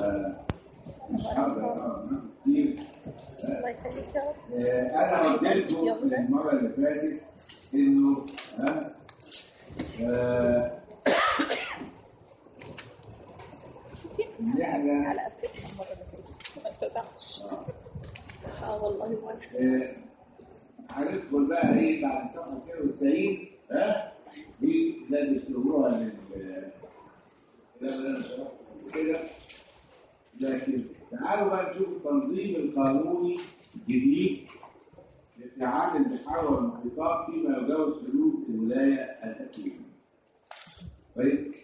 مش هقدر أقعد معاكم كتير الله يخليك يا رب آه، انا قلت لكم المره اللي فاتت انه ها آه، ان احنا على أفكار المرة اللي فاتت ما اتبعش اه والله وانا آه، هندخل بقى ايه بعد صفحه 92 ها دي لازم تقروها لل ده اللي انا شرحته قبل كده لكن تعالوا بقى نشوف التنظيم القانوني الجديد لاتعاد البحار والمحيطات فيما يجاوز حدود الولايه الاكليه. طيب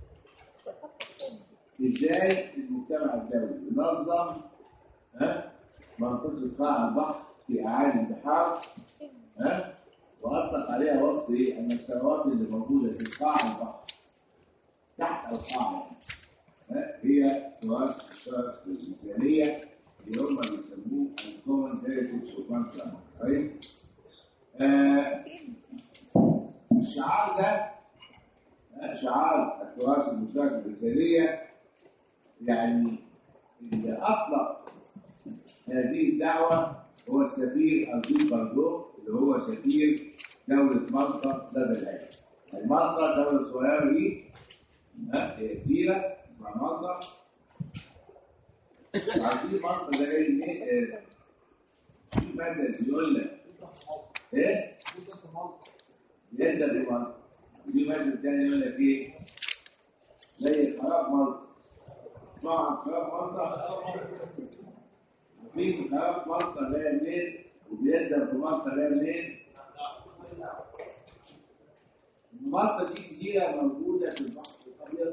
ازاي المجتمع الدولي ينظم ها منطقه قاع البحر في اعالي البحار ها واطلق عليها وصف ايه؟ ان الثروات اللي موجوده في قاع البحر تحت القاع يعني ها؟ هي تراث الشرف الانسانيه اللي هم بيسموه الكومن هيريتج اوف مان طيب آه، الشعار ده آه، شعار التراث المشترك الانسانيه يعني اللي اطلق هذه الدعوه هو السفير الدين بردو اللي هو سفير دوله مالطا لدى العالم المالطا دوله صغيره دي ها، هي جزيره اسمها مالطا عارفين مالطا ده جاي منين؟ آه، في مثل بيقول لك ايه؟ يبدا بمالطا وفي مثل تاني يقول لك ايه؟ زي خراب مالطا اسمعوا عن خراب مالطا وفي خراب مالطا جايه منين؟ وبيبدا بمالطا جايه منين؟ مالطا دي جزيره موجوده في البحر الابيض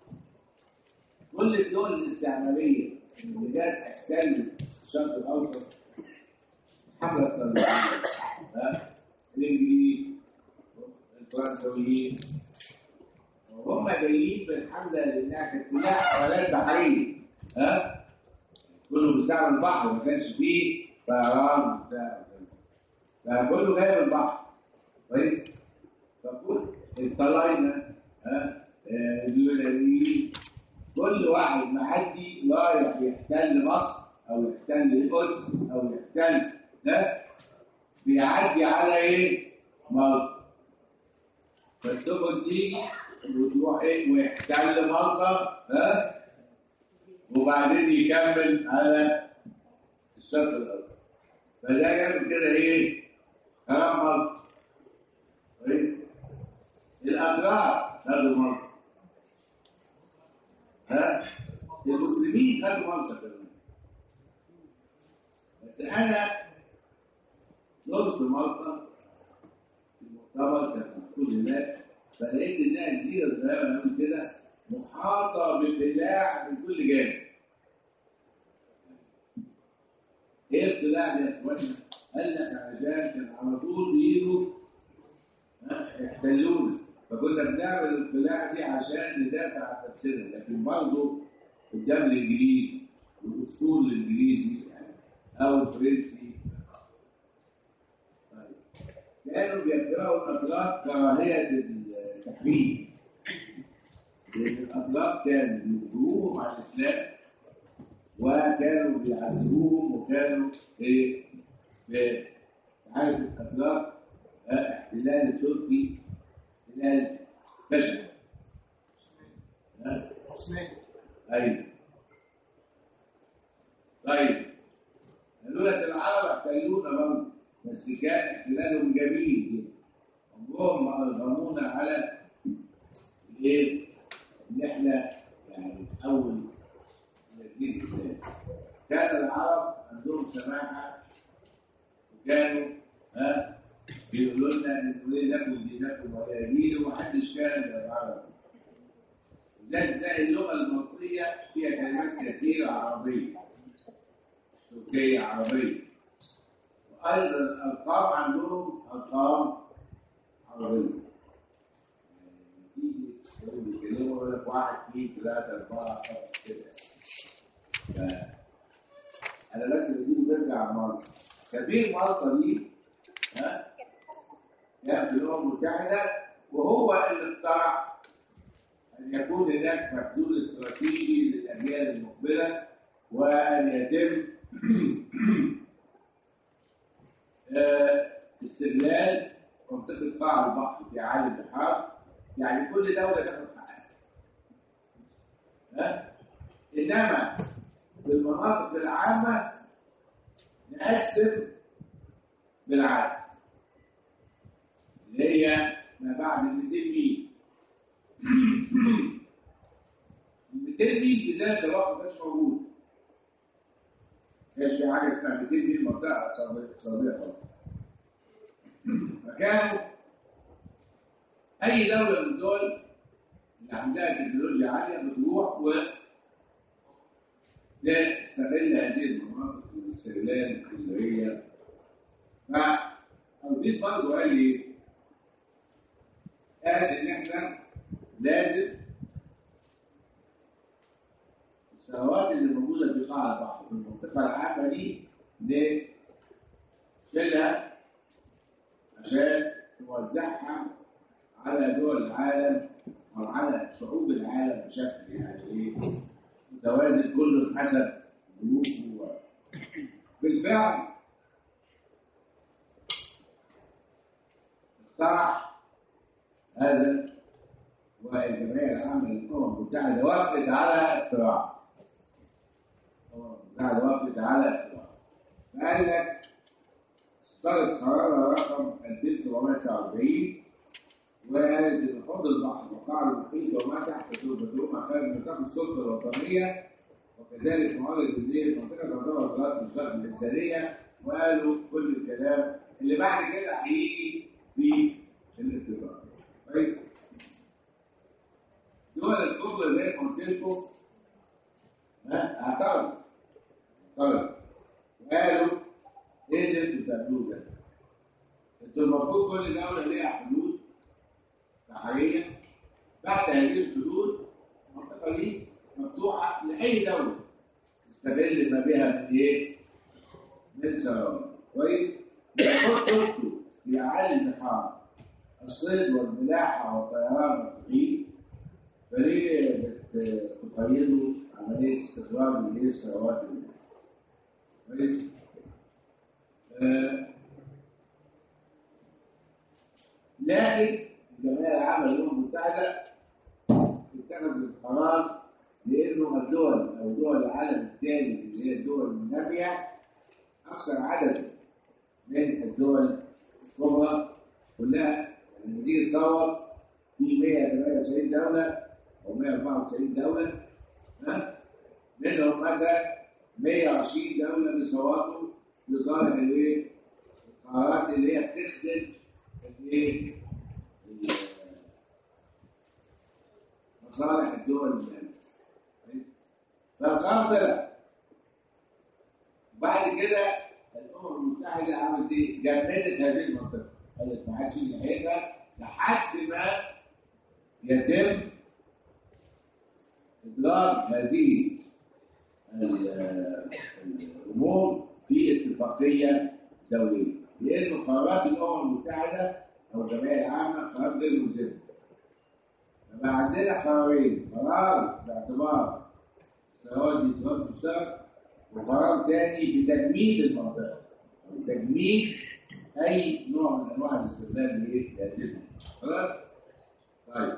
كل الدول الاستعماريه اللي جت احتلت الشرق الاوسط الحمله الصليبيه ها الانجليز الفرنساويين وهم جايين بالحمله لانها كانت كلها حملات بحريه ها كله بيستعمل البحر ما كانش فيه طيران وبتاع فكله جاي من البحر طيب فكل الطلاينه ها آه، اليونانيين كل واحد معدي رايح يحتل مصر او يحتل القدس او يحتل ده بيعدي على ايه؟ مالطا فالسفن تيجي وتروح ايه ويحتل مالطا ها وبعدين يكمل على الشرق الاوسط فده يعمل كده ايه؟ كلام مالطا طيب الاتراك خدوا مالطا ها المسلمين خدوا مالطا كمان بس انا زرت مالطا في المؤتمر كان محطوط هناك فلقيت انها جزيره صغيره قوي كده محاطه بالقلاع من كل جانب ايه القلاع دي يا اخوانا؟ قال لك عشان كان على طول بيجوا ها، يحتلونا فكنا بنعمل القلاع دي عشان ندافع عن نفسنا لكن برضه قدام الانجليز والاسطول الانجليزي يعني او الفرنسي طيب. كانوا بيكرهوا الاتراك كراهيه التحريم لان الاتراك كانوا بيكرهوهم على الاسلام وكانوا بيعذبوهم وكانوا ايه ب- عارف الاتراك آه، احتلال التركي احتلال بشع ها؟ ايوه طيب قالوا لك العرب احتلونا برضه بس كان احتلالهم جميل جدا عمرهم ما ارغمونا على الايه؟ ان احنا يعني نحول الى دين الاسلام كان العرب عندهم سماحه وكانوا ها بيقولوا لنا ان ليه لكم دينكم ولا دين ومحدش كان العرب لذلك تلاقي اللغه المصريه فيها كلمات كثيره عربيه تركيه عربيه وايضا الارقام عندهم ارقام عربيه يعني تيجي تقول بيتكلموا يقول لك واحد اثنين ثلاثه اربعه خمسه كده ف- انا بس بدي برجع مالطا سفير مالطا دي ها كان في الامم المتحده وهو اللي اخترع ان يكون هناك مخزون استراتيجي للاملاك الأجيال المقبلة وأن يتم آه، استغلال منطقة قاع البحر في عالم البحار يعني كل دولة تاخد حقها ها؟ إنما في المناطق العامة نقسم بالعدد اللي هي ما بعد ال 200 ميل ال 200 ميل في ذات الوقت ما كانش موجود كانش في حاجه اسمها 200 ميل منطقه اقتصاديه اقتصاديه خالص فكانوا اي دوله من الدول اللي عندها تكنولوجيا عاليه بتروح و تستغل هذه المناطق الاستغلال اللي هي فأوزيد برضه قال لي قال إن إحنا لازم الثروات اللي موجودة في قاع البحر في المنطقة العامة دي نشيلها عشان نوزعها على دول العالم أو على شعوب العالم بشكل يعني إيه متوازن كله حسب ظروفه بالفعل اقترح هذا والجمعية العامة للأمم المتحدة وافقت على اقتراح الأمم المتحدة وافقت على اقتراح فقال لك اصدرت قرار رقم 2749 وقالت ان حوض البحر وقاع المحيط وما تحت تربتهما خارج نطاق السلطه الوطنيه وكذلك موارد الدين في منطقه تعتبر خلاص مشترك الانسانيه وقالوا كل الكلام اللي بعد كده هيجي في الاتفاق كويس دول الكبرى زي ما قلت لكم ها اعترضوا اعترضوا وقالوا ايه اللي انتوا بتعملوه ده؟ انتوا المفروض كل دوله ليها حدود بحريه بعد هذه الحدود المنطقه دي مفتوحه لاي دوله تستغل ما بها من ايه؟ من ثروات كويس؟ يحط انتوا في اعالي البحار الصيد والملاحه والطيران والتخييم فليه بتقيدوا عمليه استخراج من ايه الثروات دي؟ كويس؟ آه لكن الجمعيه العامه للامم المتحده اتخذت قرار لانه الدول او دول العالم الثالث اللي هي الدول الناميه اكثر عدد من الدول الكبرى كلها لما تيجي تصور في 198 دوله او 194 دوله ها منهم مثلا 120 دوله بيصوتوا لصالح الايه؟ القرارات اللي هي بتخدم الايه؟ مصالح الدول الجامعة فالقرار طلع وبعد كده الامم المتحده عملت ايه؟ جمدت هذه المنطقه قالت ما حدش يجي ناحيتها لحد ما يتم ادراج هذه الامور في اتفاقيه دوليه لان قرارات الامم المتحده او الجمعيه العامه قرار غير ملزم فبقى عندنا قرارين قرار باعتبار الثروات دي تراث مشترك وقرار ثاني بتجميد المنطقه او تجميد اي نوع من انواع الاستخدام لهذه خلاص؟ طيب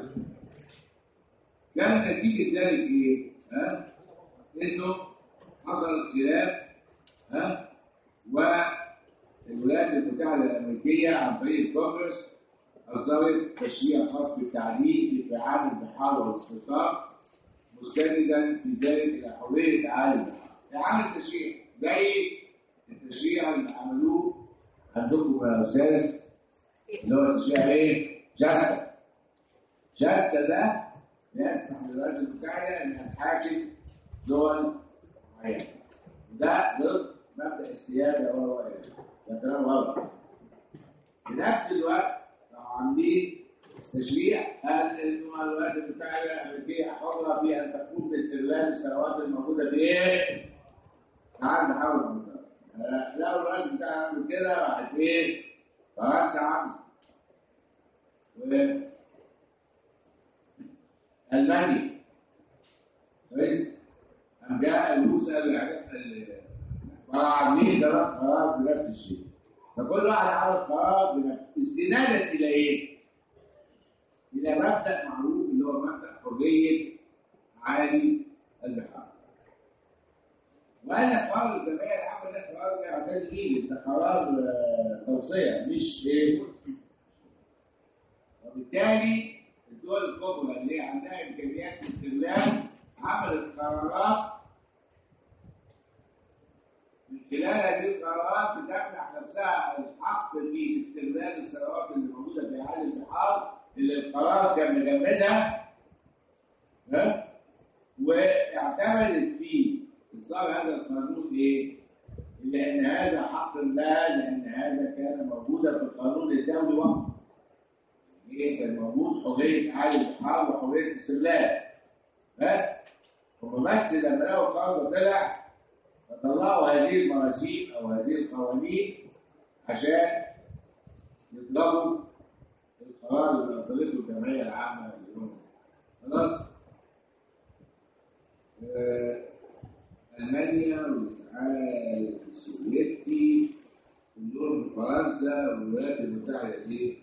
كان نتيجه ذلك ايه؟ ها؟ انه حصل خلاف ها؟ والولايات المتحده الامريكيه عن طريق الكونجرس اصدرت تشريع خاص بالتعديل في عام البحار والاشتقاق مستندا في ذلك الى حريه عالم البحار. اعاده التشريع زي التشريع اللي عملوه عندكم يا استاذ اللي هو تشريع ايه؟ جاستا. جاستا ده يسمح للولايات المتحده انها تحاكم دول معينه. ده ضد مبدا السياده و ده كلام غلط. في نفس الوقت عاملين تشريع قال انه الولايات المتحده الامريكيه حره في ان تقوم باستغلال الثروات الموجوده في ايه؟ تعال نحاول المنطقه. لا الولايات المتحده عملوا كده راحت ايه؟ فرنسا عملت. و المانيا كويس؟ قام جاء موسى قال يعني احنا اللي عاملين ده بقى قرار بنفس الشيء فكل واحد عمل قرار بنفسه استنادا الى ايه؟ الى مبدا معروف اللي هو مبدا حريه عالي البحار وقال لك قرار الجمعيه العامه ده قرار يعتاد ايه؟ ده قرار آه، توصيه مش ايه؟ وبالتالي الدول الكبرى اللي هي عندها امكانيات استغلال عملت قرارات من خلال هذه القرارات بتمنح نفسها الحق في استغلال الثروات اللي موجوده في اعالي البحار اللي القرار كان مجمدها ها واعتمدت في اصدار هذا القانون ايه؟ لان هذا حق لها لان هذا كان موجودا في القانون الدولي وقت ايه كان موجود حريه اعالي البحار وحريه الاستغلال ها هم بس لما لقوا القانون ده طلع فطلعوا هذه المراسيم او هذه القوانين عشان يطلبوا القرار اللي اصدرته الجمعيه العامه للامم خلاص آه، المانيا والاتحاد السوفيتي كلهم فرنسا والولايات المتحده دي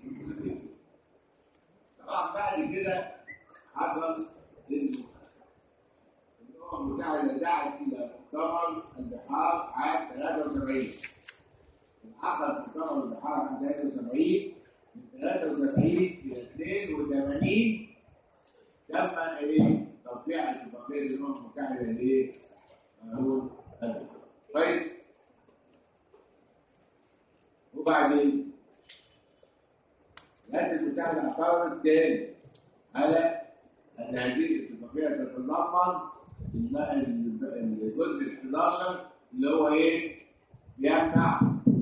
طبعا بعد كده حصل انه الامم المتحده دعت الى مؤتمر البحار عام 73 انعقد مؤتمر البحار عام 73 من 73 الى 82 تم ايه توقيع اتفاقيه الامم المتحده لايه؟ قانون البحار طيب وبعدين الولايات المتحده اعترضت تاني على ان هذه الاتفاقيه تتضمن الم- ال- الجزء ال 11 اللي هو ايه؟ بيمنع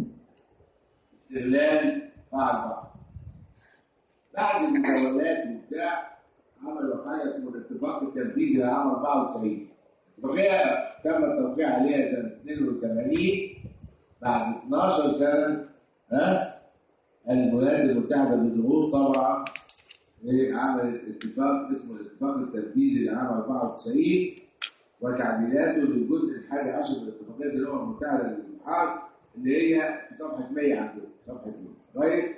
استغلال قاع البحر. بعد المجاولات وبتاع عملوا حاجه اسمه الاتفاق التنفيذي لعام 94 الاتفاقيه تم التوقيع عليها سنه 82 بعد 12 سنه ها الولايات المتحده بضغوط طبعا إيه، عملت اتفاق اسمه الاتفاق التنفيذي لعام 94 وتعديلاته للجزء الحادي عشر من اتفاقيه الامم المتحده للبحار اللي هي في صفحه 100 عندكم صفحه 100 كويس؟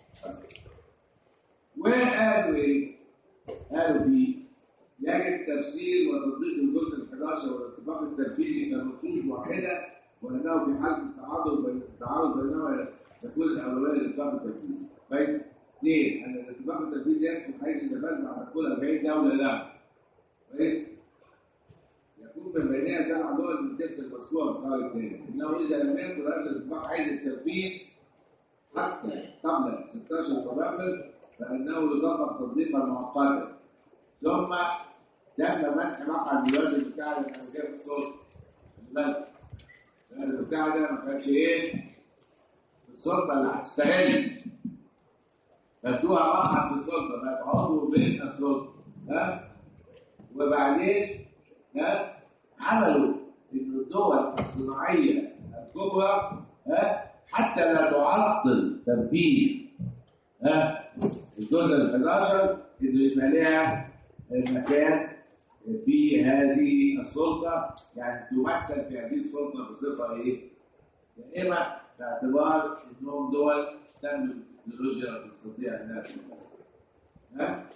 وقالوا ايه؟ قالوا فيه يجب تفسير وتطبيق الجزء ال 11 والاتفاق التنفيذي كنصوص واحده وانه في حاله التعارض بين التعارض بينما تكون الاولويه للاتفاق التنفيذي. طيب اثنين ان الاتفاق التنفيذي يدخل حيث النفاذ على كل 40 دوله له. طيب يكون من بينها سبع دول من تلك المذكوره في القرار الثاني انه اذا لم يكن هذا الاتفاق حيز التنفيذ حتى قبل 16 نوفمبر فانه يطبق تطبيقا مؤقتا ثم تم منح مقعد الولايات المتحده الامريكيه في السلطه بس الولايات المتحده ما كانتش ايه في السلطه اللي هتستغل فادوها مقعد في السلطه بقت عضو بين السلطه ها وبعدين ها عملوا ان الدول الصناعيه الكبرى ها حتى لا تعطل تنفيذ ها الجزء ال 11 انه يبقى لها مكان في هذه السلطه يعني تمثل في هذه السلطه بصفه ايه؟ دائمه باعتبار انهم دول تنمو التكنولوجيا تستطيع انها تنفذ. ها؟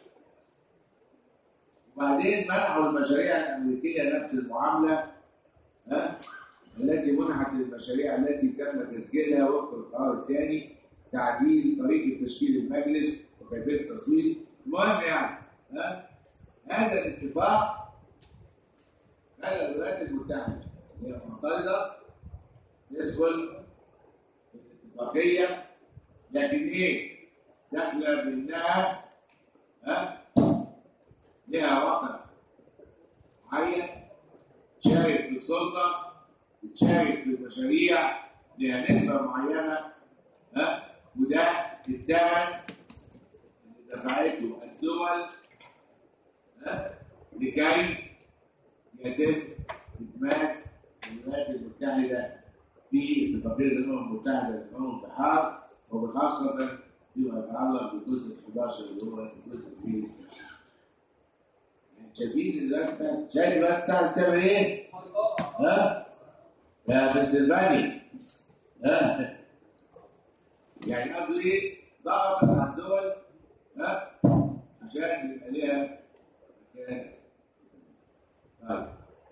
وبعدين منعوا المشاريع الامريكيه نفس المعامله ها التي منحت للمشاريع التي تم تسجيلها وفق القرار الثاني تعديل طريقه تشكيل المجلس وكيفيه التصويت المهم يعني ها هذا الاتفاق خلى الولايات المتحده هي معترضه تدخل في الاتفاقيه لكن ايه؟ داخله بانها ها لها وقت معين تشارك في السلطة تشارك في المشاريع لها نسبة معينة ها وده الثمن اللي دفعته الدول ها لكي يتم إدماج الولايات المتحدة في اتفاقية الأمم المتحدة لقانون البحار وبخاصة فيما يتعلق بالجزء ال 11 اللي هو الجزء في شايفين دلوقتي بتاع- شايف الواد بتاع بتعمل ايه؟ ها؟ يا بنسلفانيا ها؟ يعني قصدي ايه؟ ضغط على الدول ها؟ عشان يبقى ليها مكان طيب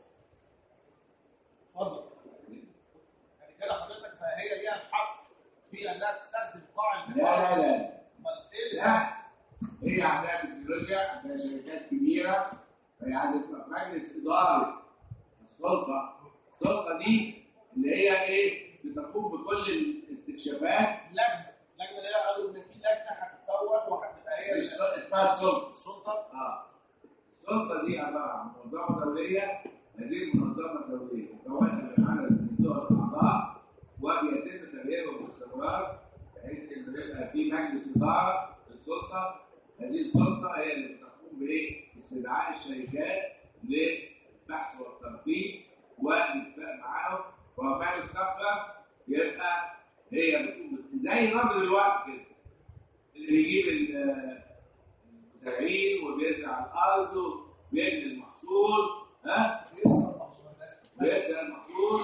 اتفضل يعني كده حضرتك هي ليها الحق في انها تستخدم قاع لا لا لا امال ايه اللي لا هي عندها تكنولوجيا عندها شركات كبيره فهي عايزه تبقى في مجلس اداره السلطه السلطه دي اللي هي ايه بتقوم بكل الاستكشافات لجنه لجنه اللي هي قالوا ان في لجنه هتتكون وهتبقى هي مش س- اسمها السلطه السلطه اه السلطه دي عباره عن منظمه دوليه هذه المنظمه الدوليه مكونه من عدد من الدول الاعضاء وبيتم تغييرهم باستمرار بحيث ان يبقى في مجلس اداره للسلطه هذه السلطه هي اللي بتقوم بايه؟ استدعاء الشركات للبحث والتنقيب والاتفاق معاهم وما يستقبل يبقى هي بتقوم زي نظر الوقت كده اللي بيجيب ال- المزارعين وبيزرع الارض وبيبني المحصول ها بيزرع المحصول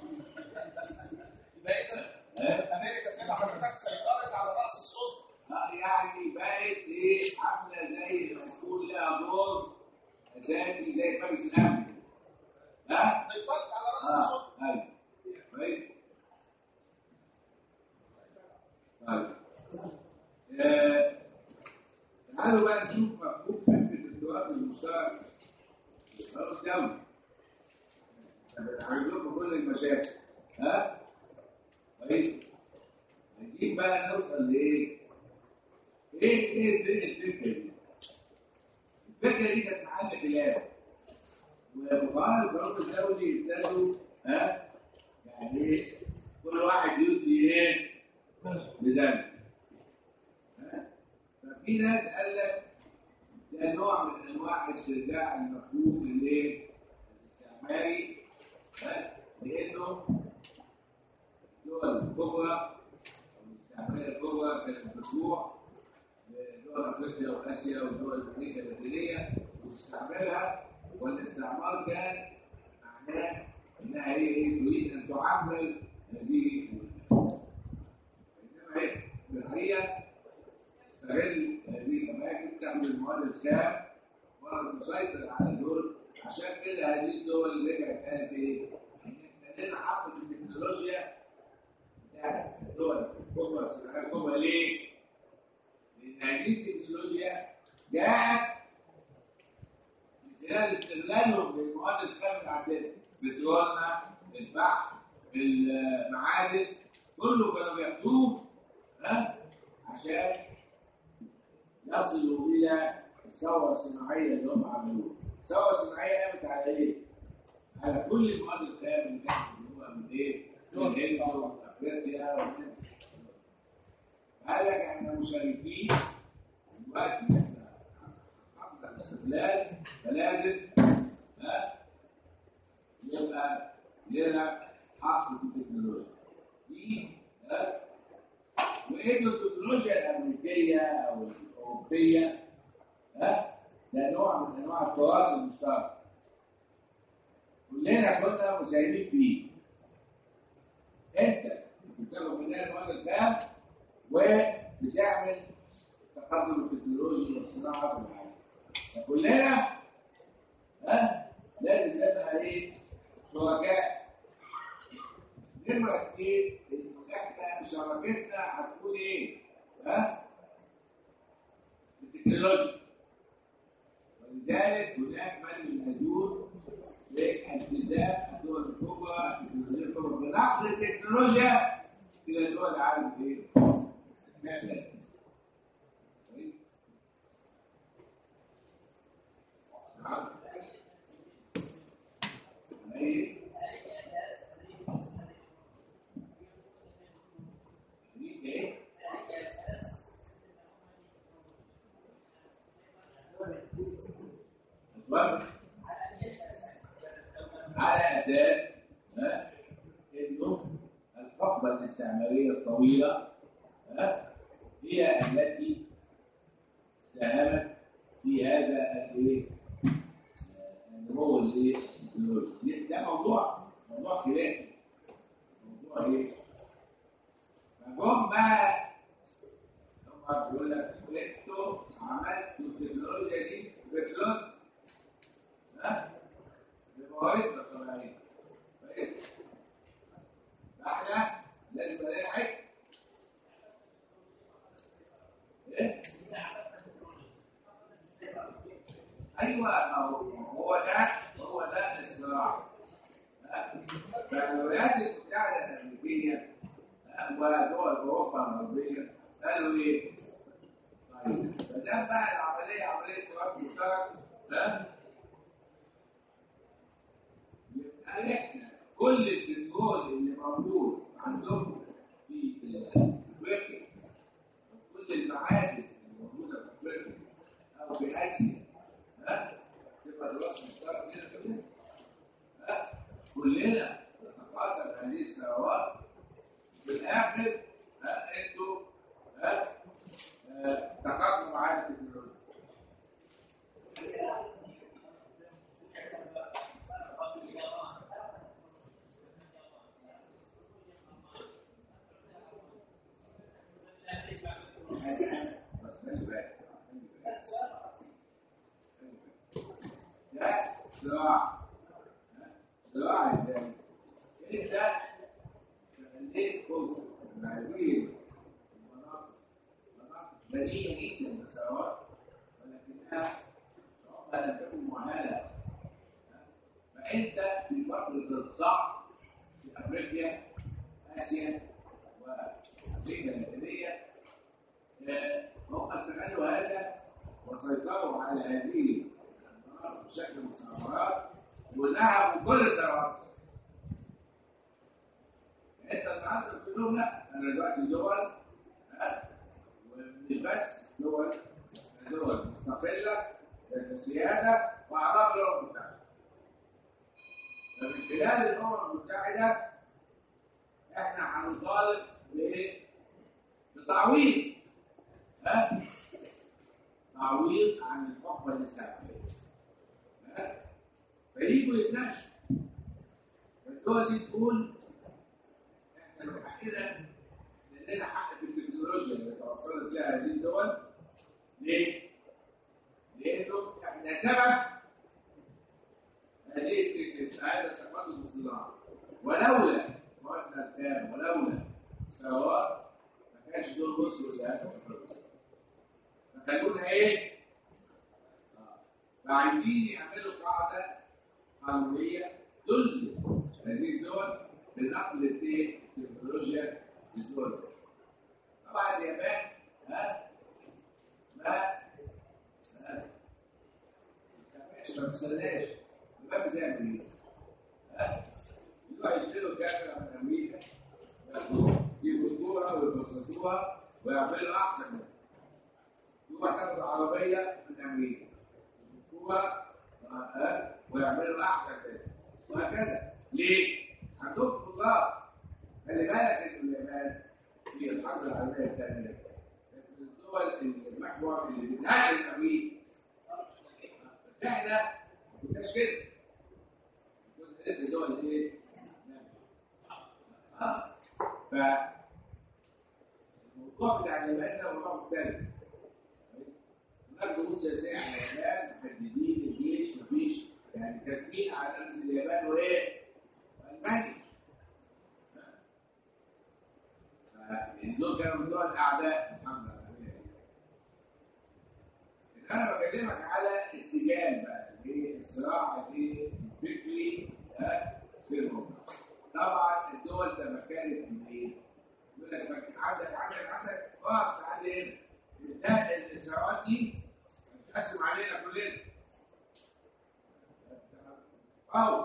يبقى اذا ها امريكا كده حضرتك سيطرت على راس السلطه آه، يعني بقت ايه عامله زي ما تقول لها دور اساسي زي مجلس الامن ها سيطرت على راس اه السلطه ايوه كويس طيب آه، تعالوا بقى نشوف مفهوم فكره التراث المشترك التراث الدولي هنعرض لكم كل المشاكل ها طيب عايزين بقى نوصل لايه؟ ايه ايه ايه الفكره دي؟ الفكره دي كانت محل خلاف وفقهاء القانون الدولي ابتدوا ها يعني ايه كل واحد يدي ايه بدم ها ففي ناس قال لك ده نوع من انواع استرجاع المفهوم الايه الاستعماري ها لانه الدول الكبرى الاستعماريه الكبرى كانت بتروح لدول افريقيا واسيا ودول امريكا اللاتينيه واستعمارها والاستعمار كان معناه انها هي ايه تريد ان تعمر هذه الدول. انما هي في الحقيقه تستغل هذه الاماكن تعمل المواد الخام وتسيطر على دول عشان كده هذه الدول اللي رجعت قالت ايه؟ ان احنا لنا حق في التكنولوجيا بتاعت الدول الكبرى الصناعيه الكبرى ليه؟ لان هذه التكنولوجيا جاءت من خلال استغلالهم للمواد الخام اللي عندنا بترولنا الفحم المعادن كله كانوا بياخدوه ها عشان يصلوا الى الثوره الصناعيه اللي هم عملوها الثوره الصناعيه قامت على ايه؟ على كل المواد الخام اللي كانت بيجيبوها من ايه؟ من الهند ومن افريقيا ومن قال لك احنا مشاركين دلوقتي احنا حقنا الاستقلال فلازم ها يبقى لنا حق في التكنولوجيا دي ها وإنه التكنولوجيا الأمريكية أو الأوروبية ها ده نوع من أنواع التراث المشترك كلنا كنا مساهمين فيه أنت بتاخد منها المواد الخام وبتعمل تقدم التكنولوجي والصناعة في العالم فكلنا ها لازم نبقى ايه شركاء نمرة ايه إن احنا شراكتنا هتكون ايه ها التكنولوجيا ولذلك هناك من ينادون بالالتزام الدول الكبرى التكنولوجيا الكبرى بنقل التكنولوجيا الى دول العالم ايه استكمالا كويس؟ نعم. ايه ايه أسباب؟ على اساس ها انه الحقبه الاستعماريه الطويله ها هي التي ساهمت في هذا الايه الايه؟ التكنولوجيا ده موضوع موضوع خلافي موضوع ايه؟ فهم بقى هم بيقول لك انتوا عملتوا التكنولوجيا دي بفلوس ها؟ بمواردنا الطبيعيه فإيه؟ فاحنا لازم يبقى لنا حته ايه؟ ايوه ما هو هو ده هو ده الصراع فالولايات المتحده الامريكيه ودول اوروبا الغربيه قالوا ايه؟ طيب فده بقى العمليه عمليه تراث مشترك ها؟ يبقى احنا كل البترول اللي موجود عندهم في افريقيا وكل المعادن اللي موجوده في افريقيا او في اسيا ها؟ تبقى تراث مشترك هنا كلنا ها؟ كلنا نتقاسم هذه الثروات في الاخر ها انتوا ها آه، تقاسموا معانا التكنولوجيا بس خلي بالك. ده صراع ها؟ صراع ازاي؟ انت خليت فرصه المعايير المناطق مناطق غنيه جدا بالثروات ولكنها صعوبه لم تكن مؤهله ها؟ فانت في فتره الضعف في افريقيا اسيا وامريكا اللاتينيه آه، هم استغلوا هذا وسيطروا على هذه المناطق بشكل مستعمرات ونهبوا كل الثروات انت النهارده بتقول لهم لا انا دلوقتي دول ها ومش بس دول دول مستقله ذات سياده واعضاء الامم المتحده فمن خلال الامم المتحده احنا هنطالب بايه؟ بتعويض ها؟ تعويض عن الحقبه الاستعماريه ها؟ فييجوا يتناقشوا فالدول دي تقول احنا من حقنا لنا حق في التكنولوجيا اللي توصلت لها هذه الدول ليه؟ لانه احنا سبب هذه التك- هذا التقدم الصناعي ولولا موادنا الخام ولولا الثروات ما كانش دول وصلوا لهذا التقدم فخلونا ايه؟ آه. فعايزين يعملوا قاعده قانونيه تلزم هذه الدول بنقل الايه؟ التكنولوجيا للدول الأخرى. طبعا اليابان ها ما ها ما تستناش اليابان بتعمل ايه؟ ها يروحوا يشتروا كاميرا من امريكا ياخدوها يبصوها ويبصصوها ويعملوا احسن منها يروح تاخد عربيه من امريكا يبصوها ها ويعملوا احسن منها وهكذا ليه؟ عندهم طلاب خلي بالك ان اليابان في الحرب العالميه الثانيه كانت من الدول المحور اللي بتهاجم امريكا بس احنا ما كناش كده كنا لسه دول ايه؟ اه ف الموضوع بتاع اليابان ده موضوع مختلف هناك ضغوط سياسيه على اليابان محددين الجيش مفيش يعني كاتبين على نفس اليابان وايه؟ والمانيا دول كانوا من دول الاعداء في الحمله العالميه دي. لكن انا بكلمك على السجال بقى اللي هي الصراع الايه الفكري ها، في المنطقه. طبعا الدول تمكنت من ايه؟ يقول لك بك- عندك عندك عندك اقف تعالى هنا ده الصراعات دي هتقسم علينا كلنا. او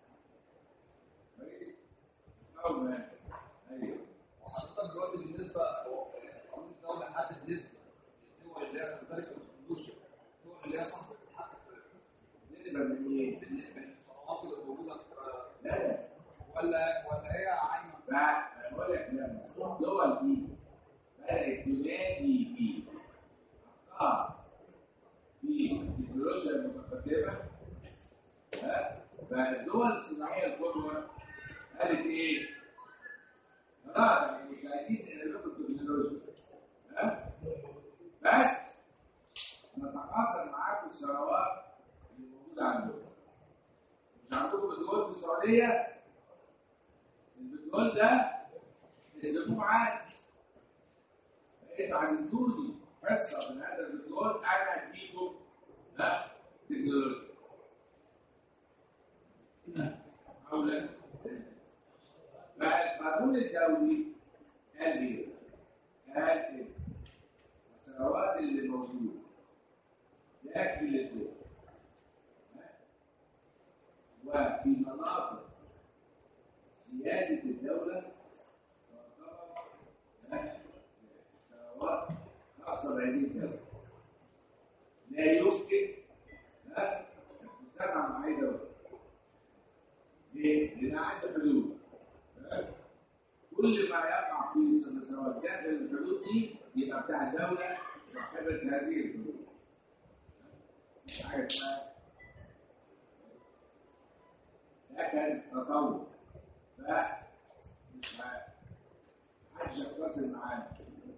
كويس؟ او ما ايوه وحضرتك دلوقتي بالنسبه هو قانون الدوله حدد نسبه الدول اللي هي تمتلك التكنولوجيا الدول اللي هي صاحبه الحق في بالنسبه لمين؟ في الثروات اللي موجوده في- لا لا ولا ولا هي عايمه فبقول لك لا الدول دي بدات تنادي في حقها في التكنولوجيا المتقدمه ها فالدول الصناعيه الكبرى قالت ايه؟ خلاص يعني مش عايزين نعمل التكنولوجيا ها؟ بس نتقاصر معاكم الثروات اللي موجوده عندكم مش عندكم بترول في السعوديه البترول ده اسمه معاك بقيت عندوني حصه من هذا البترول انا اديكم ها تكنولوجيا حول فالقانون الدولي قال ايه؟ قال ايه؟ الثروات اللي موجوده يكفي للدول وفي مناطق سيادة الدولة تعتبر ثروات خاصة بهذه الدولة لا يمكن ها تسمع معي دولة ليه؟ لأن عنده حدود ها؟ كل ما يقع في سواء داخل الحدود دي يبقى بتاع الدولة صاحبة هذه الحدود مش حاجة اسمها ده كان تطور ف مش محدش يتصل معانا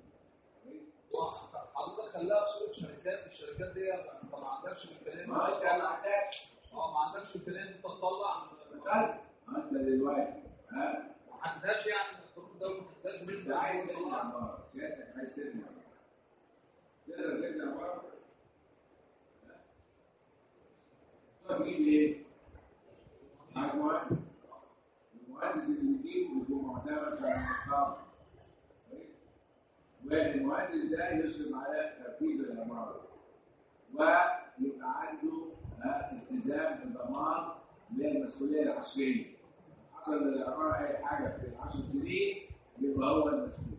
حضرتك خلاها في صوره شركات الشركات دي ما ما عندكش امكانيه ما انت ما عندكش اه ما عندكش امكانيه ان انت تطلع مثال ما انت دلوقتي ها ما عندهاش يعني القانون الدولي ما عندهاش انت بالنسبه عايز للمطلع. ترجع بره سيادتك عايز ترجع بره تقدر ترجع بره تجيب ايه؟ معاك مهندس المهندس اللي بيجيبه يكون معتمد على المقام والمهندس ده يشرف على تنفيذ العماره ويبقى عنده آه، التزام بالضمان للمسؤوليه العشريه حصل للعماره اي حاجه في العشر سنين يبقى هو المسؤول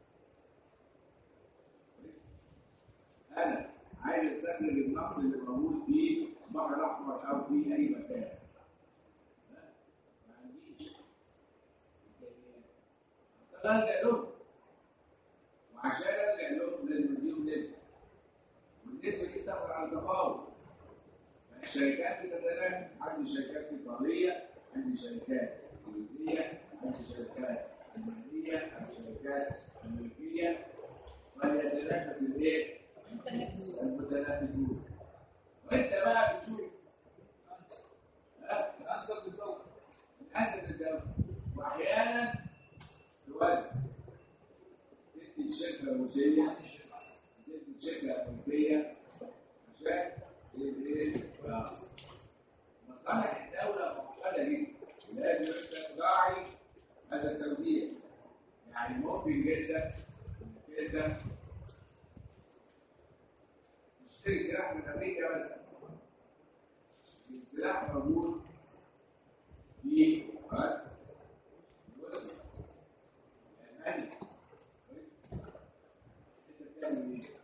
انا عايز استخرج النقد اللي موجود في البحر الاحمر او في اي مكان ها؟ ما عنديش إمكانيات. فالجا لهم وعشان ارجع لهم لازم اديهم نسبه والنسبه دي بتاخد على التفاوض الشركات بتتنافس عندي شركات ايطاليه عندي شركات انجليزيه عندي شركات المانيه عندي شركات امريكيه فليتنافس الايه؟ المتنافسون وانت بقى بتشوف ها الانسب للدوله الأدب الدولي وأحيانا توزع تدي الشركة الروسية تدي الشركة الأمريكية عشان الايه؟ آه. مصالح الدولة معقدة جدا لازم أنت تراعي هذا التوزيع يعني ممكن جدا إنك أنت تشتري سلاح من أمريكا بس السلاح موجود في فرنسا روسيا المانيا انت بتعمل ايه؟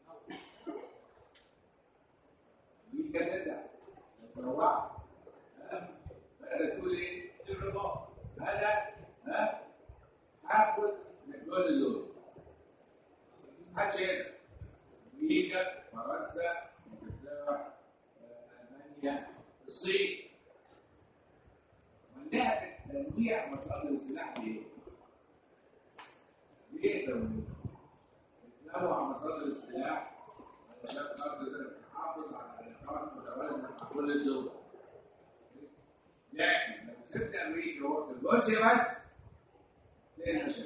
دي كذا تروعت فانت تقول ايه؟ الرضا انا ها هاخد من كل دول محدش يقدر امريكا فرنسا انجلترا آه، المانيا الصين واللعب تنويع مصادر السلاح ليه؟ ليه تنويع؟ تنوع مصادر السلاح علشان خاطر تحافظ على علاقات متوازنه مع كل الدول. لكن لو سبت امريكا ورحت روسيا بس تلاقي مشاكل.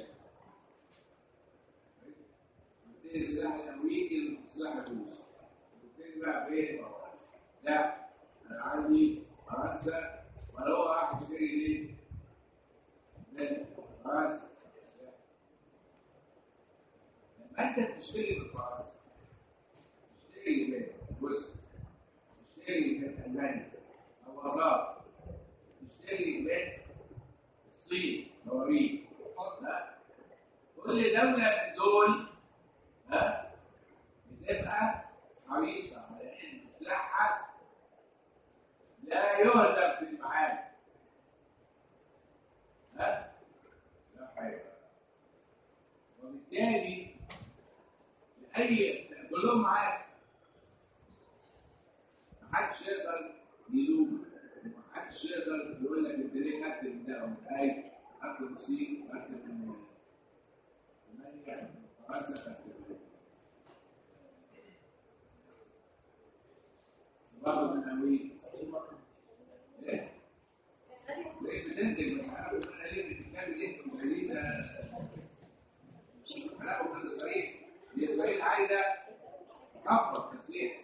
تبتدي السلاح الامريكي والسلاح الروسي. تبتدي بقى فين؟ لا انا عندي فرنسا ولا هو راح يشتري ليه؟ من فرنسا لما انت تشتري من فرنسا تشتري من روسيا تشتري من المانيا او وساط تشتري من الصين صواريخ لا كل دوله من دول ها بتبقى حريصه على ان سلاحها لا يهدر في المعاني ها لا حاجه وبالتالي اي كلهم معاك محدش يقدر يلوم محدش محدش يقدر يقول لك انت ليه خدت من ده ومن اي خدت من الصين خدت من المانيا من فرنسا خدت من برضه من امريكا ايه؟ ليه بتنتج مش عارف انا ليه بتتكلم ليه في اسرائيل هناخد من اسرائيل هي اسرائيل عايزه تكبر تسليح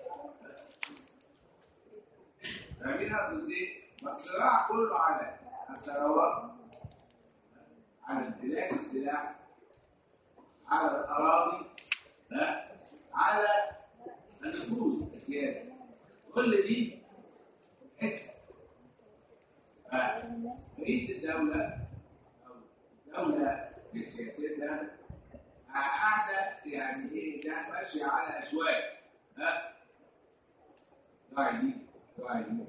فاهمين اقصد ايه؟ فالصراع كله على الثروات على امتلاك السلاح على الاراضي ها؟ على النفوذ السياسي كل دي حته رئيس الدولة أو الدولة في سياستها قاعدة يعني إيه ده ماشية على أشواك ها راعي دي راعي دي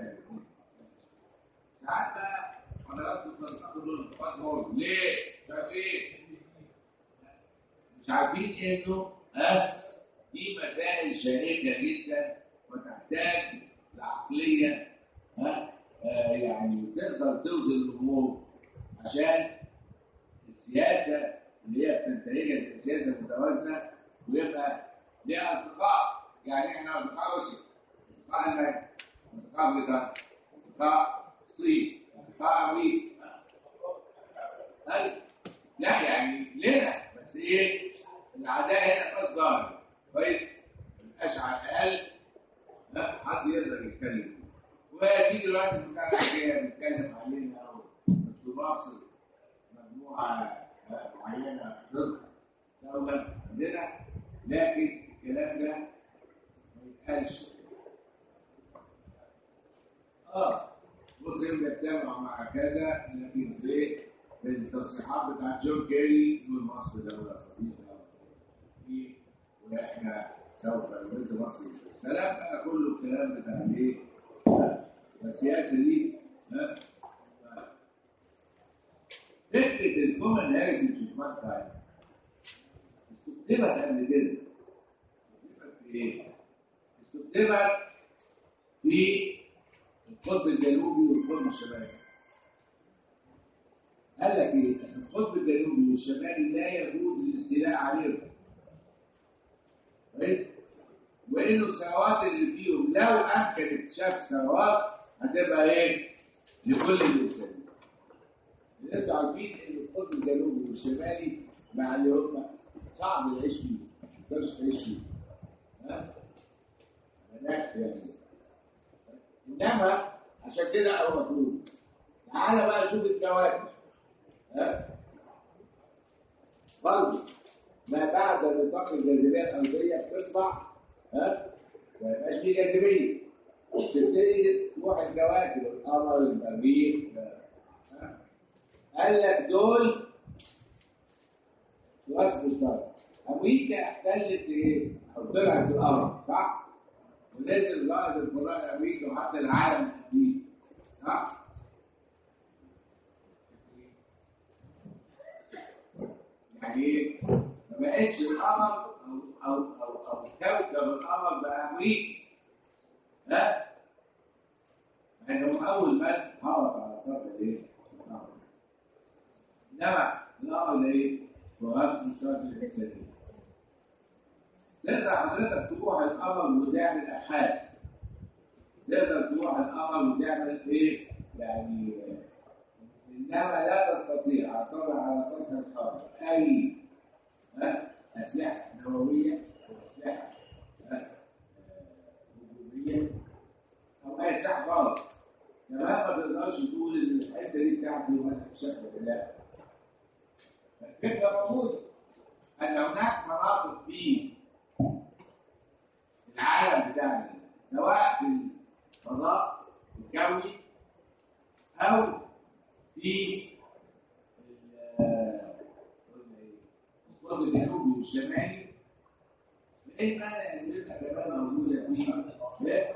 ساعات بقى حضراتكم بتاخدوا الانتقاد برضه ليه؟ شايف إيه؟ مش عارفين إنه ها دي مسائل شائكة جدا وتحتاج لعقلية ها آه يعني تقدر توزن الامور عشان السياسه اللي هي بتنتهجها سياسه متوازنه ويبقى ليها اصدقاء يعني احنا اصدقاء روسيا اصدقاء المانيا اصدقاء بريطانيا اصدقاء الصين اصدقاء امريكا أيوة. لا يعني لنا بس ايه العداء هنا بس ظاهر كويس ما يبقاش على الاقل لا حد يقدر يتكلم وتيجي دلوقتي بتاع الحكايه بيتكلم علينا او في مصر مجموعه معينه ضد دوله عندنا لكن الكلام ده ما يتقالش اه مسلم يجتمع مع كذا لكن في التصريحات بتاعت جون كيري يقول مصر دوله صديقه واحنا سوف نريد مصر الكلام بقى كله الكلام بتاع الايه؟ السياسه دي ها فكره الكومن هيريتج في مكه استخدمت قبل كده استخدمت في ايه؟ استخدمت في القطب الجنوبي والقطب الشمالي قال لك ايه؟ القطب الجنوبي والشمالي لا يجوز الاستيلاء عليهم طيب وانه الثروات اللي فيهم لو امكن اكتشاف ثروات هتبقى ايه؟ لكل الانسان. انتوا عارفين ان القطب الجنوبي والشمالي مع اللي هم صعب العيش فيه، ما تقدرش تعيش فيه. ها؟ مناخ يعني. انما عشان كده هو مفروض. تعالى بقى شوف الكواكب. ها؟ برضه ما بعد نطاق الجاذبيه الارضيه بتطلع ها ما يبقاش فيه جاذبيه وتبتدي تروح الكواكب القمر المريخ ها قال لك دول راس مشترك امريكا احتلت ايه؟ او طلعت القمر صح؟ ونزل رائد الفضاء الامريكي وحتى العالم الامريكي صح؟ يعني ايه؟ ما بقتش القمر او او او او كوكب القمر بقى امريكي ها؟ انه اول من هبط على سطح الايه؟ القمر انما القمر ده ايه؟ هو راس مشترك للانسانيه تقدر حضرتك تروح القمر وتعمل ابحاث تقدر تروح القمر وتعمل ايه؟ يعني انما لا تستطيع ان تضع على سطح القمر اي ها؟ اسلحه نوويه واسلحه هجوميه او اي سلاح غلط كمان ما تقدرش تقول ان الحته دي بتاعتي وانا بشكل لا الفكره موجوده ان هناك مناطق في العالم بتاعنا سواء في الفضاء الجوي او في القطب الجنوبي والشمالي لان انا امريكا كمان موجوده في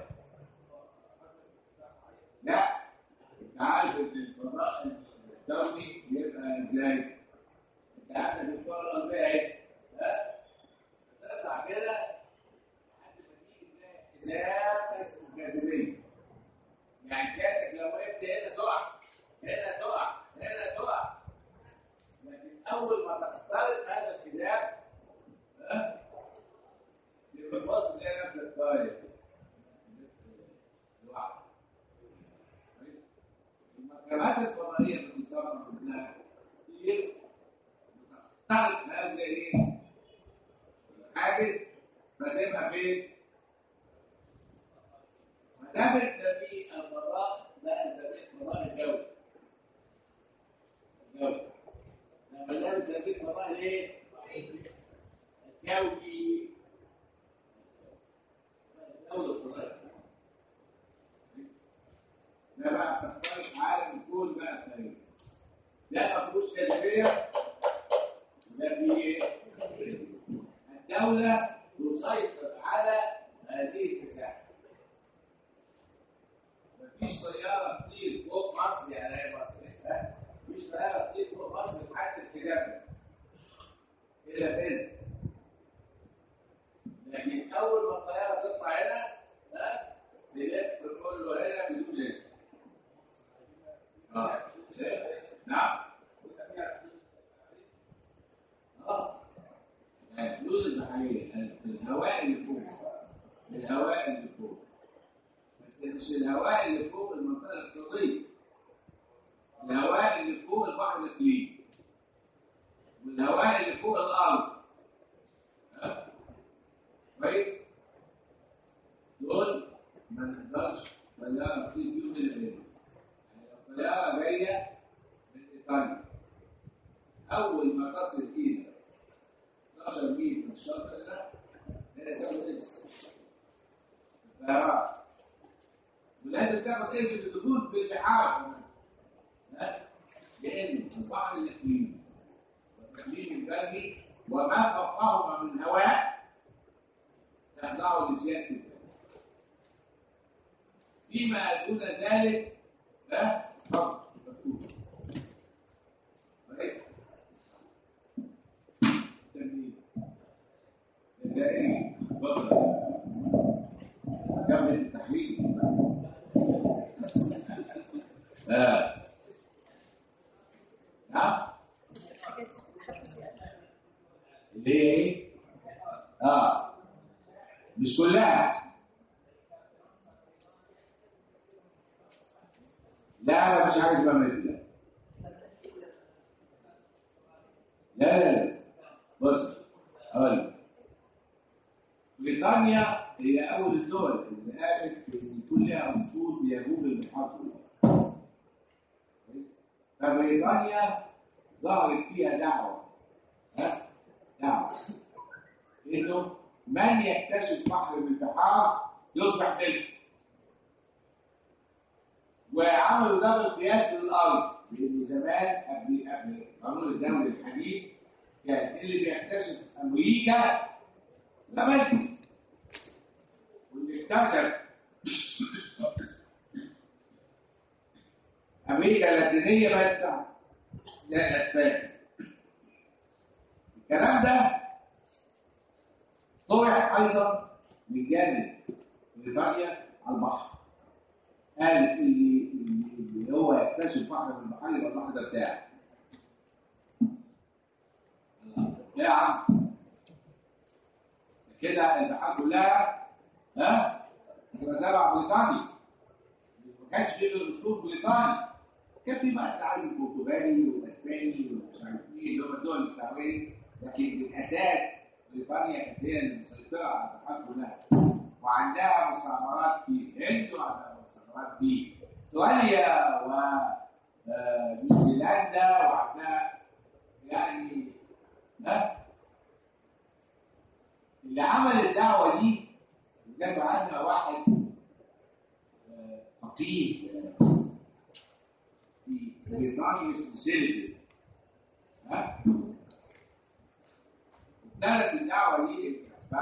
لا انت عارف ان الفضاء الدولي بيبقى ازاي؟ انت عارف الكره الارضيه اهي ها؟ تطلع كده لحد ما تيجي تلاقي حساب اسمه الجاذبيه يعني سيادتك الكاميرات الفضائيه بتصرف منها كتير تعرف هذا ايه؟ حاجز فتبقى فين؟ ما دام بنسميه الفضاء لا نسميه الفضاء الجوي الجوي لما ده بنسميه الفضاء الايه؟ الجوي الجو الفضائي ده بقى تختلف عالم الكون بقى خير ده ما فيهوش جاذبيه ده فيه ايه؟ الدوله تسيطر على هذه المساحه مفيش طياره تطير فوق مصر يعني ايه مصر ها؟ مفيش طياره تطير فوق مصر لحد الحجاب الا باذن لكن اول ما الطياره تطلع هنا ها تلف كله هنا بدون رزق اه إيه؟ نعم اه الحدود البحريه الهواء اللي فوق الهواء اللي فوق بس مش الهواء اللي فوق المنطقه الاقتصاديه الهواء اللي فوق البحر الاقليمي والهواء اللي فوق الارض ها؟ كويس دول ما نقدرش طياره تطير فيهم الا باذن يعني لو طياره جايه من ايطاليا اول ما تصل الى 12 ميل من الشاطئ ده لازم تاخد اذن الطيران ولازم تاخد اذن الدخول في البحار كمان ها؟ لان البحر الاقليمي والتقليم البري وما فوقهما من هواء يخضعوا لزياده البرد فيما دون ذلك لا حظ مفتوح طيب تمرين جزائري اتفضل كمل التحليل آه. نعم الحاجات دي بتتحفظ يعني اللي هي ايه؟ اه مش كلها لا مفيش حاجه اسمها مثل لا لا لا بص اقول لك. بريطانيا هي اول الدول اللي قالت ان يكون لها اسطول بيجوب البحار كلها فبريطانيا ظهرت فيها دعوه ها دعوه انه من يكتشف بحر من البحار يصبح ملك وعملوا ده بالقياس للارض لان زمان قبل قبل قانون الدولي الحديث كان اللي بيكتشف امريكا ده ملك واللي اكتشف امريكا اللاتينيه بقت بتاعت زي الاسبان الكلام ده طرح ايضا من جانب بريطانيا على البحر قال اللي اللي هو يكتشف بحر من البحر يبقى البحر ده بتاعه يا عم كده البحار كلها ها تبقى تبع بريطانيا ما كانش في غير اسطول بريطاني كان في بقى التعلم البرتغالي والاسباني ومش عارف ايه اللي هم الدول الاستعماريه لكن بالاساس بريطانيا كانت هي المسيطره على البحار كلها وعندها مستعمرات في الهند وعندها مستعمرات في استراليا ونيوزيلندا وعندها يعني ها اللي عمل الدعوه دي جاب عنها واحد آه، فقيه آه، في بريطانيا اسمه سيلفي ها ابتدت الدعوه دي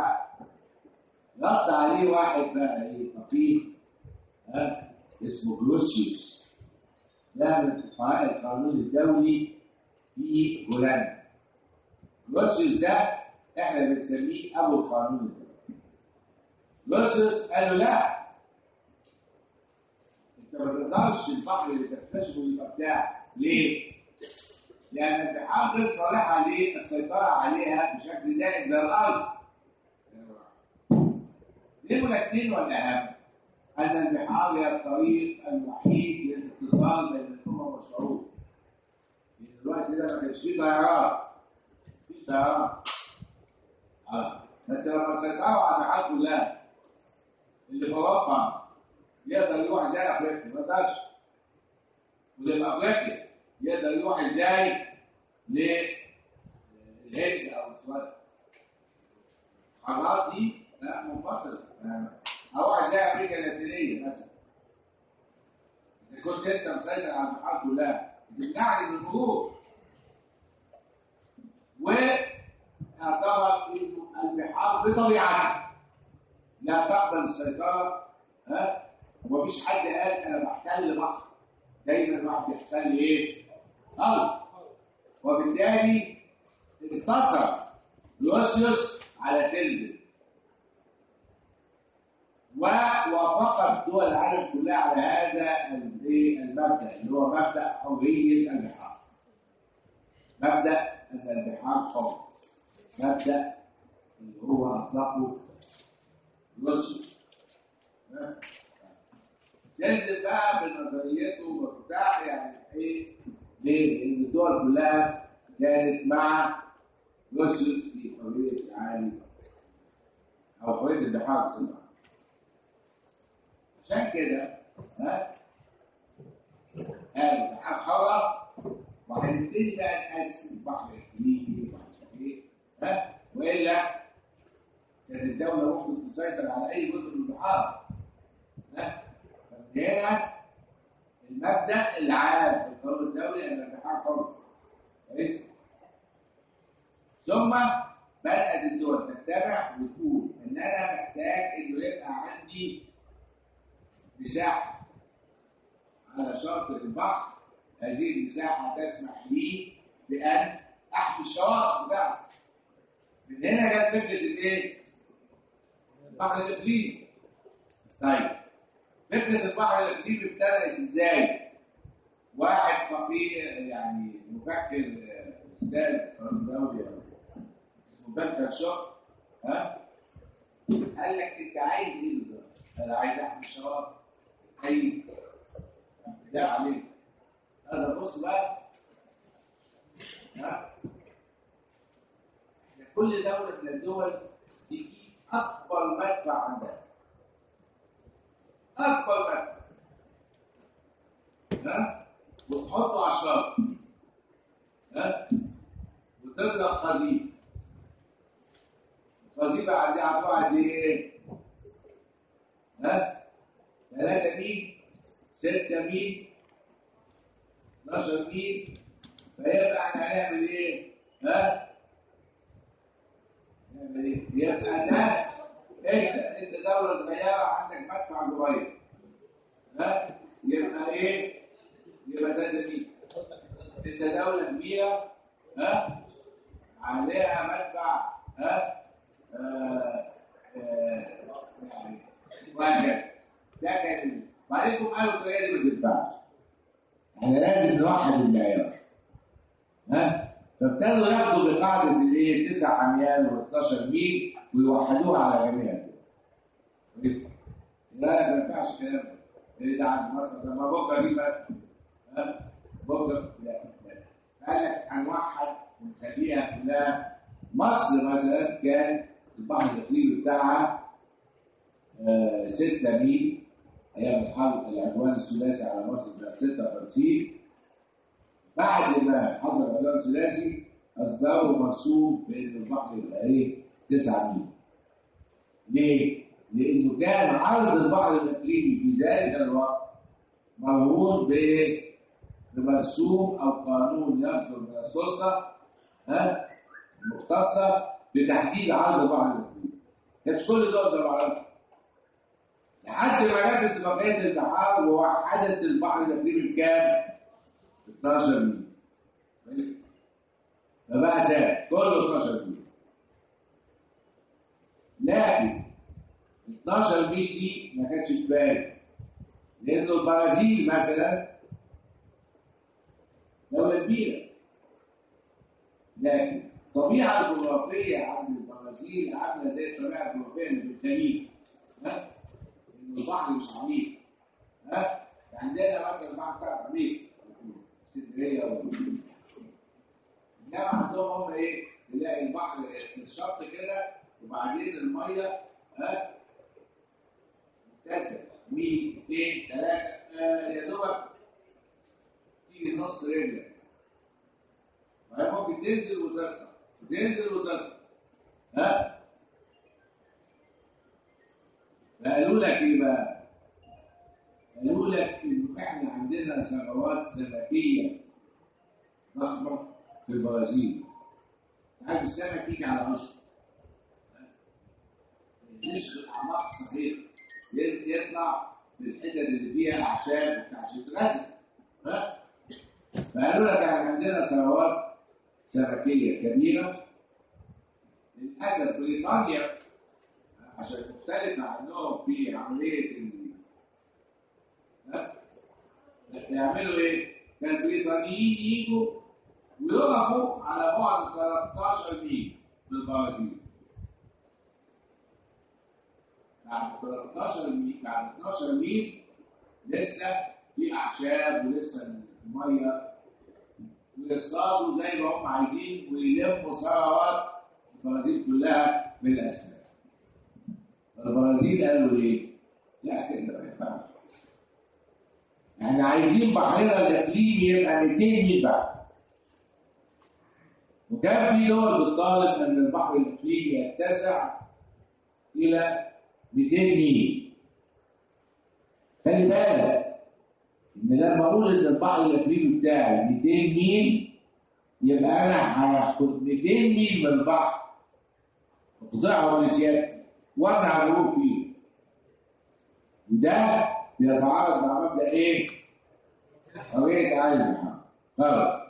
فرد عليه واحد بقى ايه فقيه ها اسمه جلوسيوس ده من فقهاء القانون الدولي في هولندا جلوسيوس ده احنا بنسميه ابو القانون الدولي جلوسيوس قال له لا انت ما تقدرش البحر اللي تكتشفه يبقى بتاعك ليه؟ لان البحار غير صالحه للسيطره عليها بشكل دائم زي الارض نمرة اثنين والأهم أن البحار هي الطريق الوحيد للاتصال بين الأمم شعور في الوقت ده ما كانش فيه طيارات مفيش طيارات اه انت لما سيطروا على البحار كلها اللي في اوروبا يقدر يروح ازاي افريقيا ما يقدرش واللي في افريقيا يقدر يروح ازاي للهند او استراليا القارات دي لا منفصله يعني اروح ازاي امريكا اللاتينيه مثلا اذا كنت انت مسيطر على البحار كلها بتمنعني من المرور واعتبر انه البحار بطبيعتها لا تقبل السيطره ها ومفيش حد قال انا بحتل بحر دايما الواحد بيحتل ايه؟ ارض وبالتالي انتصر لوسيوس على سلم ووافقت دول العالم كلها على هذا الايه المبدا اللي هو مبدا حريه البحار مبدا ان البحار حر مبدا اللي هو اطلقه لوسيوس ها؟ جلد بقى بنظريته وبتاع يعني ايه ليه؟ لان الدول كلها كانت مع لوسيوس في حريه العالم او حريه البحار بصراحه عشان كده ها قالوا البحار حره وهنبتدي بقى نقسم البحر الكبير وبحر ايه ها والا كانت الدوله ممكن تسيطر على اي جزء من البحار ها فمن هنا المبدا العام في القانون الدولي ان البحار حره كويس ثم بدات الدول تتبع وتقول ان انا محتاج انه يبقى عندي مساحه على شاطئ البحر هذه المساحه تسمح لي بان احمي الشواطئ بتاعتي من هنا جت فكره الايه؟ البحر الاقليمي طيب فكره البحر الاقليمي ابتدات ازاي؟ واحد فقيه يعني مفكر استاذ قانون دولي اسمه بنكر شوك ها قال لك انت عايز ايه بالظبط؟ انا عايز احمي الشواطئ اي ده عليك هذا بص بقى ها احنا كل دوله من الدول تجيب اكبر مدفع عندها اكبر مدفع ها وتحطه على الشاطئ ها وتبدا قذيفه القذيفه عندها عطوها قد ايه؟ ها 3 ميل 6 ميل 12 ميل فيبقى احنا هنعمل ايه؟ ها؟ نعمل ايه؟ يبقى ده انت انت دوله صغيره عندك مدفع صغير ها؟ يبقى ايه؟ يبقى ده ميل انت دوله كبيره ها؟ عليها مدفع ها؟ آه آه يعني وهكذا ده كان بعدين قالوا الطريقه دي ما تنفعش احنا لازم نوحد المعيار ها فابتدوا ياخدوا بقاعده الايه 9 اميال و12 ميل ويوحدوها على جميع الدول لا ما ينفعش الكلام ده ايه ده عند مصر ده ما بكره دي بس ها بكره لا لا قال لك هنوحد ونخليها كلها مصر مثلا كان البحر الاقليمي بتاعها 6 ميل ايام الحرب العدوان الثلاثي على مصر سنه 56 بعد ما حصل العدوان الثلاثي اصدروا مرسوم بان البحر يبقى ايه 9 ميل ليه؟ لانه كان عرض البحر الاقليمي في ذلك الوقت مرهون بمرسوم او قانون يصدر من السلطه ها المختصه بتحديد عرض البحر الاقليمي كانت كل دول زي بعضها لحد ما جت اتفاقيه البحار ووحدت البحر الاقليمي بكام؟ 12 ميل فبقى سهل كله 12 ميل لكن 12 ميل دي ما كانتش كفايه لانه البرازيل مثلا دوله كبيره لكن الطبيعه الجغرافيه عند البرازيل عامله زي الطبيعه الجغرافيه اللي في الخليج ها البحر مش عميق ها عندنا مثلا البحر بتاع عميق هي وال- انما عندهم هم ايه؟ تلاقي البحر الشط كده وبعدين الميه ها ممتده ميل اثنين ثلاثه آه يا دوبك تيجي نص رجلك وهي ممكن تنزل وترفع تنزل وترفع ها فقالوا لك ايه بقى؟ قالوا لك انه احنا عندنا ثروات سمكيه ضخمه في البرازيل عارف السمك يجي على عشر يشغل اعماق صحيح يطلع في الحتت اللي فيها اعشاب بتاع عشان يتغذى ها فقالوا لك يعني عندنا ثروات سمكيه كبيره للاسف بريطانيا عشان مختلفه عنهم في عمليه ال... ها؟ يعملوا ايه؟ كان البريطانيين يجوا ويقفوا على بعد 13 ميل من البرازيل بعد 13 ميل بعد 12 ميل لسه في اعشاب ولسه الميه ويصطادوا زي ما هم عايزين ويلموا ثروات البرازيل كلها بالاسماك. البرازيل قالوا ايه؟ لا كده ما ينفعش. احنا عايزين بحرنا الاقليمي يبقى 200 ميل بحر. وكان في دول بتطالب ان البحر الاقليمي يتسع الى 200 ميل. خلي بالك ان لما اقول ان البحر الاقليمي بتاعي 200 ميل يبقى انا هاخد 200 ميل من البحر وتضيعهم لسيادتي وانا هنقول فيه وده بيتعارض مع مبدا ايه؟ حريه عين البحر غلط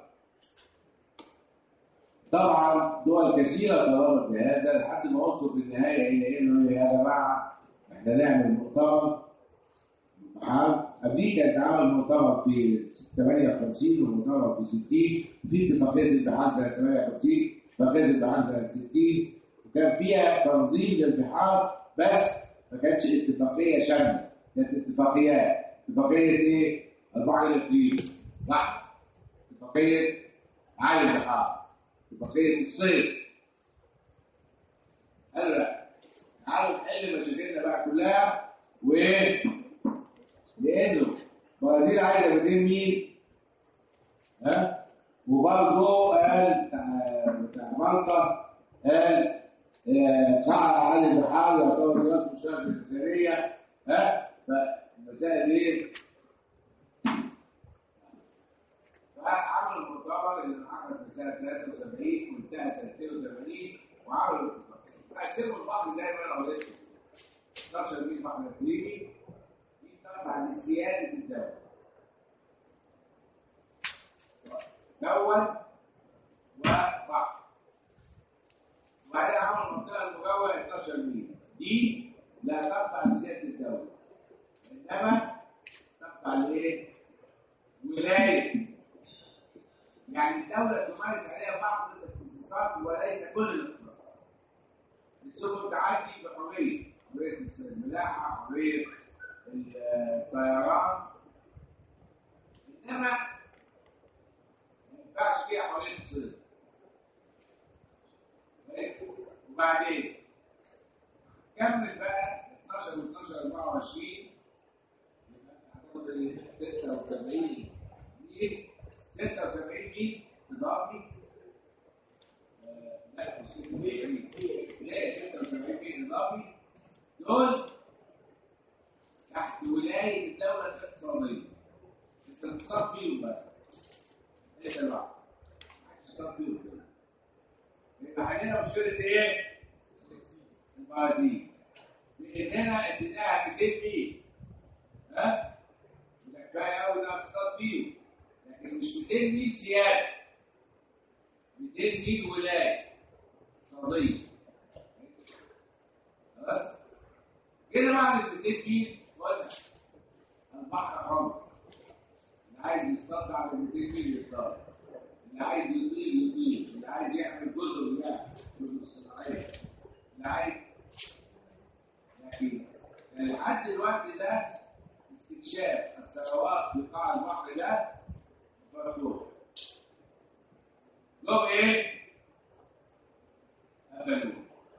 طبعا دول كثيره طلبت بهذا لحد ما وصلوا في النهايه الى انه يا جماعه احنا نعمل مؤتمر بحر امريكا اتعمل مؤتمر في 58 ومؤتمر في 60 في اتفاقيه البحار سنه 58 اتفاقيه البحار سنه 60 وكان فيها تنظيم للبحار بس ما كانتش اتفاقيه شامله كانت اتفاقيات اتفاقيه ايه؟ البحر الاقليمي بحر اتفاقيه عالي البحار اتفاقيه الصيد قالوا لا تعالوا نحل مشاكلنا بقى كلها وايه؟ لانه البرازيل عايزه 200 ميل ها وبرضه قال بتاع بتاع مالطا قال آه، قاع علي البحار يعتبر راس مشاركه الانسانيه ها فالمسائل ايه؟ فعملوا المؤتمر اللي انعقد في سنه 73 وانتهى سنه 82 وعملوا قسموا البحر زي ما انا قلت 12 ميل بحر اقليمي دي تابعه لسياده الدوله دول وبحر وبعدين عملوا المنطقه المجاوره 12 ميل دي لا تقطع لسياده الدوله انما تقطع لايه؟ ولايه يعني الدوله تمارس عليها بعض الاختصاصات وليس كل الاختصاصات السبل تعدي بحريه حريه الملاحه حريه الطيران انما ما ينفعش فيها حريه الصيد وبعدين كمل بقى 12 و 12 24 يبقى هتاخد 76 ميل 76 ميل اضافي آه، لا مش 76 ميل لا 76 ميل اضافي دول تحت ولايه الدوله الاقتصاديه انت تصطاد فيهم بس انت لوحدك عايز تصطاد فيهم كده يبقى عندنا مشكله ايه؟ البرازيل لاننا اديناها 200 ميل ها؟ يبقى كفايه قوي انها تصطاد فيهم لكن مش 200 ميل سياده 200 ميل ولايه اقتصاديه خلاص؟ كده بعد ال 200 ميل قلنا البحر حر اللي عايز يصطاد بعد ال 200 ميل يصطاد اللي عايز يطير يطير اللي عايز يعمل جزر يعمل جزر صناعيه اللي عايز لكن لحد الوقت ده استكشاف الثروات في قاع البحر ده مفتوح جم ايه؟ قفلوه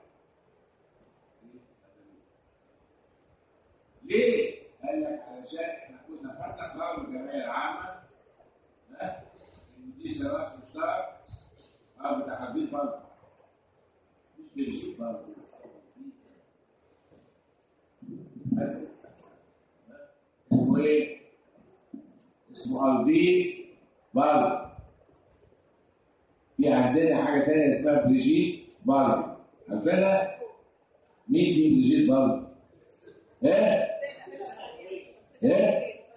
ليه؟ قال لك علشان احنا كنا خدنا قرار الجمعيه العامه ها؟ ان دي سراج مشترك اه بتاع حبيب فرد مش بنشوف فرد اسمه ايه؟ اسمه اربي برد في عندنا حاجه تانية اسمها بريجيت برد عارفينها؟ مين دي بريجيت برد؟ ايه؟ ايه؟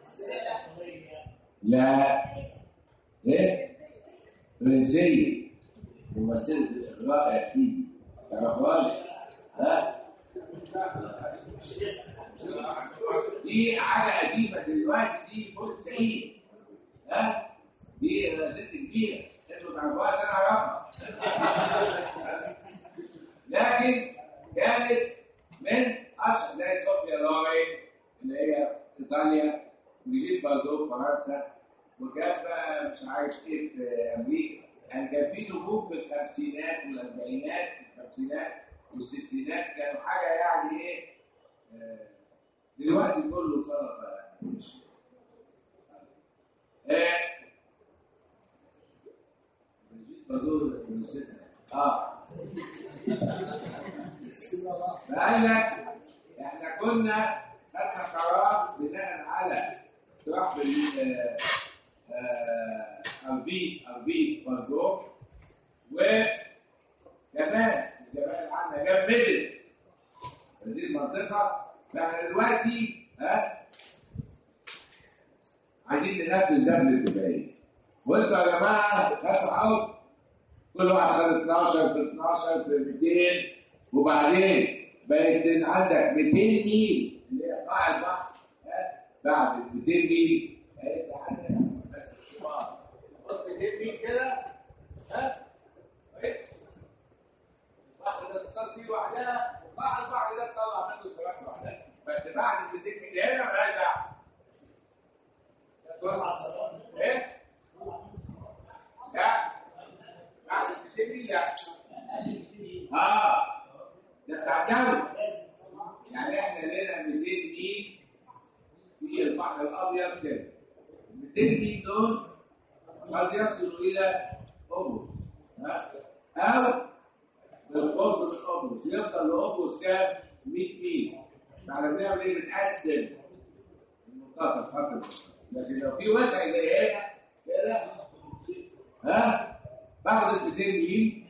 لا ايه؟ فرنسية ممثلة الإغراء يا سيدي تعرفهاش؟ ها؟ دي حاجة قديمة دلوقتي دي فوق 90 ها؟ دي ست كبيرة انتوا تعرفوهاش انا اعرفها لكن كانت من اشهر زي صوفيا لوري اللي هي ايطاليا وجيت برضه فرنسا وكان بقى مش عارف ايه في امريكا يعني كان في نجوم في الخمسينات والاربعينات الخمسينات والستينات كانوا حاجه يعني ايه آه، دلوقتي كله سلطه يعني مش آه، بريجيت باردو من الستة اه فقال لك احنا كنا خدنا قرار بناء على اقتراح بال اربيت اربيت باردو وكمان الجمعيه العامه جمدت هذه المنطقه فاحنا دلوقتي ها عايزين ننفذ ده بالاتفاقيه وانتوا يا جماعه خدوا حوض كل واحد خد 12 في 12 في 200 وبعدين بقت عندك 200 ميل اللي هي قاع البحر ها؟ بعد ال 200 ميل بقت عندك بس الشمال خد 200 ميل كده ها كويس البحر ده اتصل فيه لوحدها وقاع البحر ده تطلع منه سمك لوحدها بس بعد ال 200 ميل هنا مالهاش دعوه ايه؟ لا بعد ال 200 ميل لا اه ده بتاع الدولة يعني احنا لنا 200 ميل في البحر الابيض كده 200 ميل دول قد يصلوا الى قبرص ها او من قبرص قبرص يفضل لقبرص كام 100 ميل فاحنا بنعمل ايه بنقسم المنتصف خط المنتصف لكن لو في وسع زي هنا كده ها بعد ال 200 ميل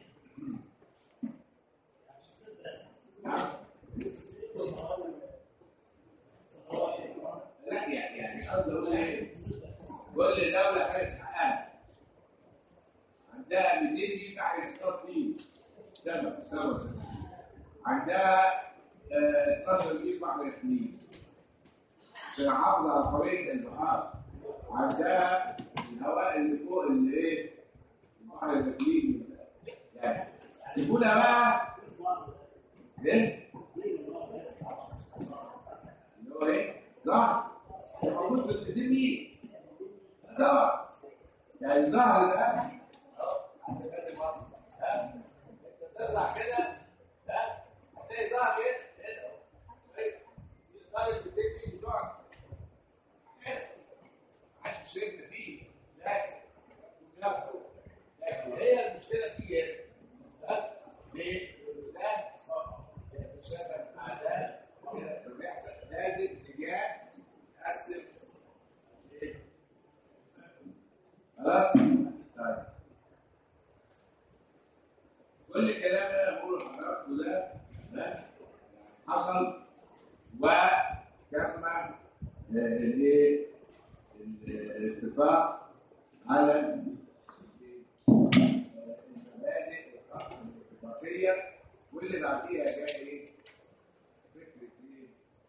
لا يعني يعني قصدي اقول ايه؟ كل دوله كانت حقها عندها 200 ميل بحر يصطاد فيه سمك سمك سمك عندها آه، 12 ميل بحر يحميه عشان محافظه على حريه البحار عندها الهواء اللي فوق اللي ايه؟ البحر الاقليمي يعني سيبونا بقى ايه؟ اللي هو ايه؟ ظهر موجود في التدمير طبعا يعني الظهر ده اهو عند كده برضه ها انت تطلع كده ها هتلاقي ظهر ايه؟ هنا اهو كويس؟ الظهر بتدي بتوعك هنا عايش شركه فيه لكن لكن هي المشكله فيه هنا ها ليه؟ ده يتشابه مع ده كده فبيحصل لازم اتجاه تقسم ايه؟ خلاص؟ طيب كل الكلام اللي انا بقوله لحضراتكم ده ها؟ حصل وتم آه، الايه؟ الاتفاق على آه، المبادئ الخاصه بالاتفاقيه واللي بعديها جاي ايه؟ فكره ايه؟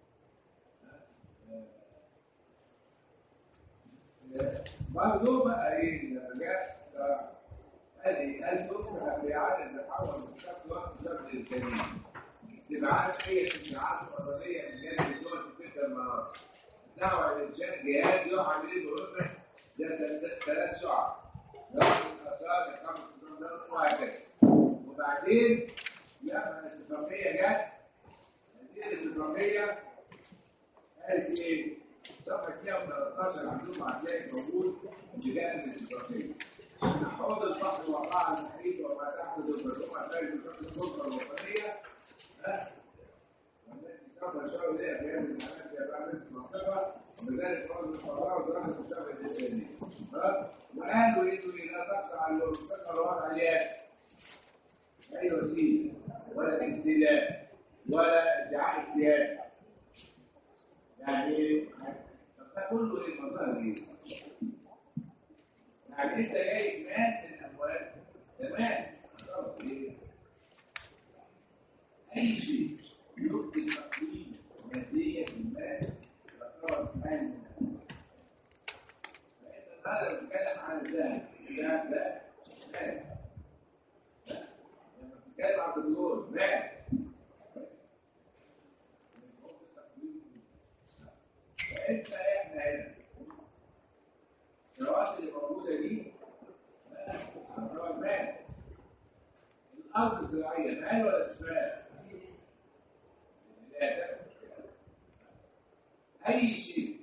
برضه بقى ايه لما جاء قال ايه؟ قال تصبح بإعادة تحول من شكل وقت شكل الإنسانية. استبعاد أي استبعاد قضائية من جانب الدول في تلك المناطق. دعوة لإنشاء جهاز يوحى به بأسرة ده ثلاث شعب. رفع الآثار إقامة نظام وهكذا وبعدين لما الاتفاقيه جت هذه الاتفاقيه قالت ايه؟ صفحه 113 عندكم هتلاقي موجود اللي كانت الاتفاقيه حوض البحر وقع على الحديد وما تحت البرلمان خارج نطاق السلطه الوطنيه ها؟ والتي سوف يشار اليها في هذه الحالات في بعض المنطقه وبذلك قال القرار ودراسه المستقبل الاسلامي ها؟ وقالوا انه لا تقطع المنطقه الوضع الياس اي وسيله ولا استيلاء ولا ادعاء اجتهاد يعني طب ده كله ايه المظاهر ايه؟ يعني انت جاي ماس الاموال تمام خلاص ايه؟ اي شيء يمكن تقديم ماديه المال يعتبر مال من الأموال. فانت النهارده بتتكلم عن الذهب الذهب لا مال لا. لما بتتكلم عن الدولار مال فانت احنا هنا الرواسب اللي موجوده دي تعتبر مال الارض الزراعيه مال ولا مش مال؟ لا ده. اي شيء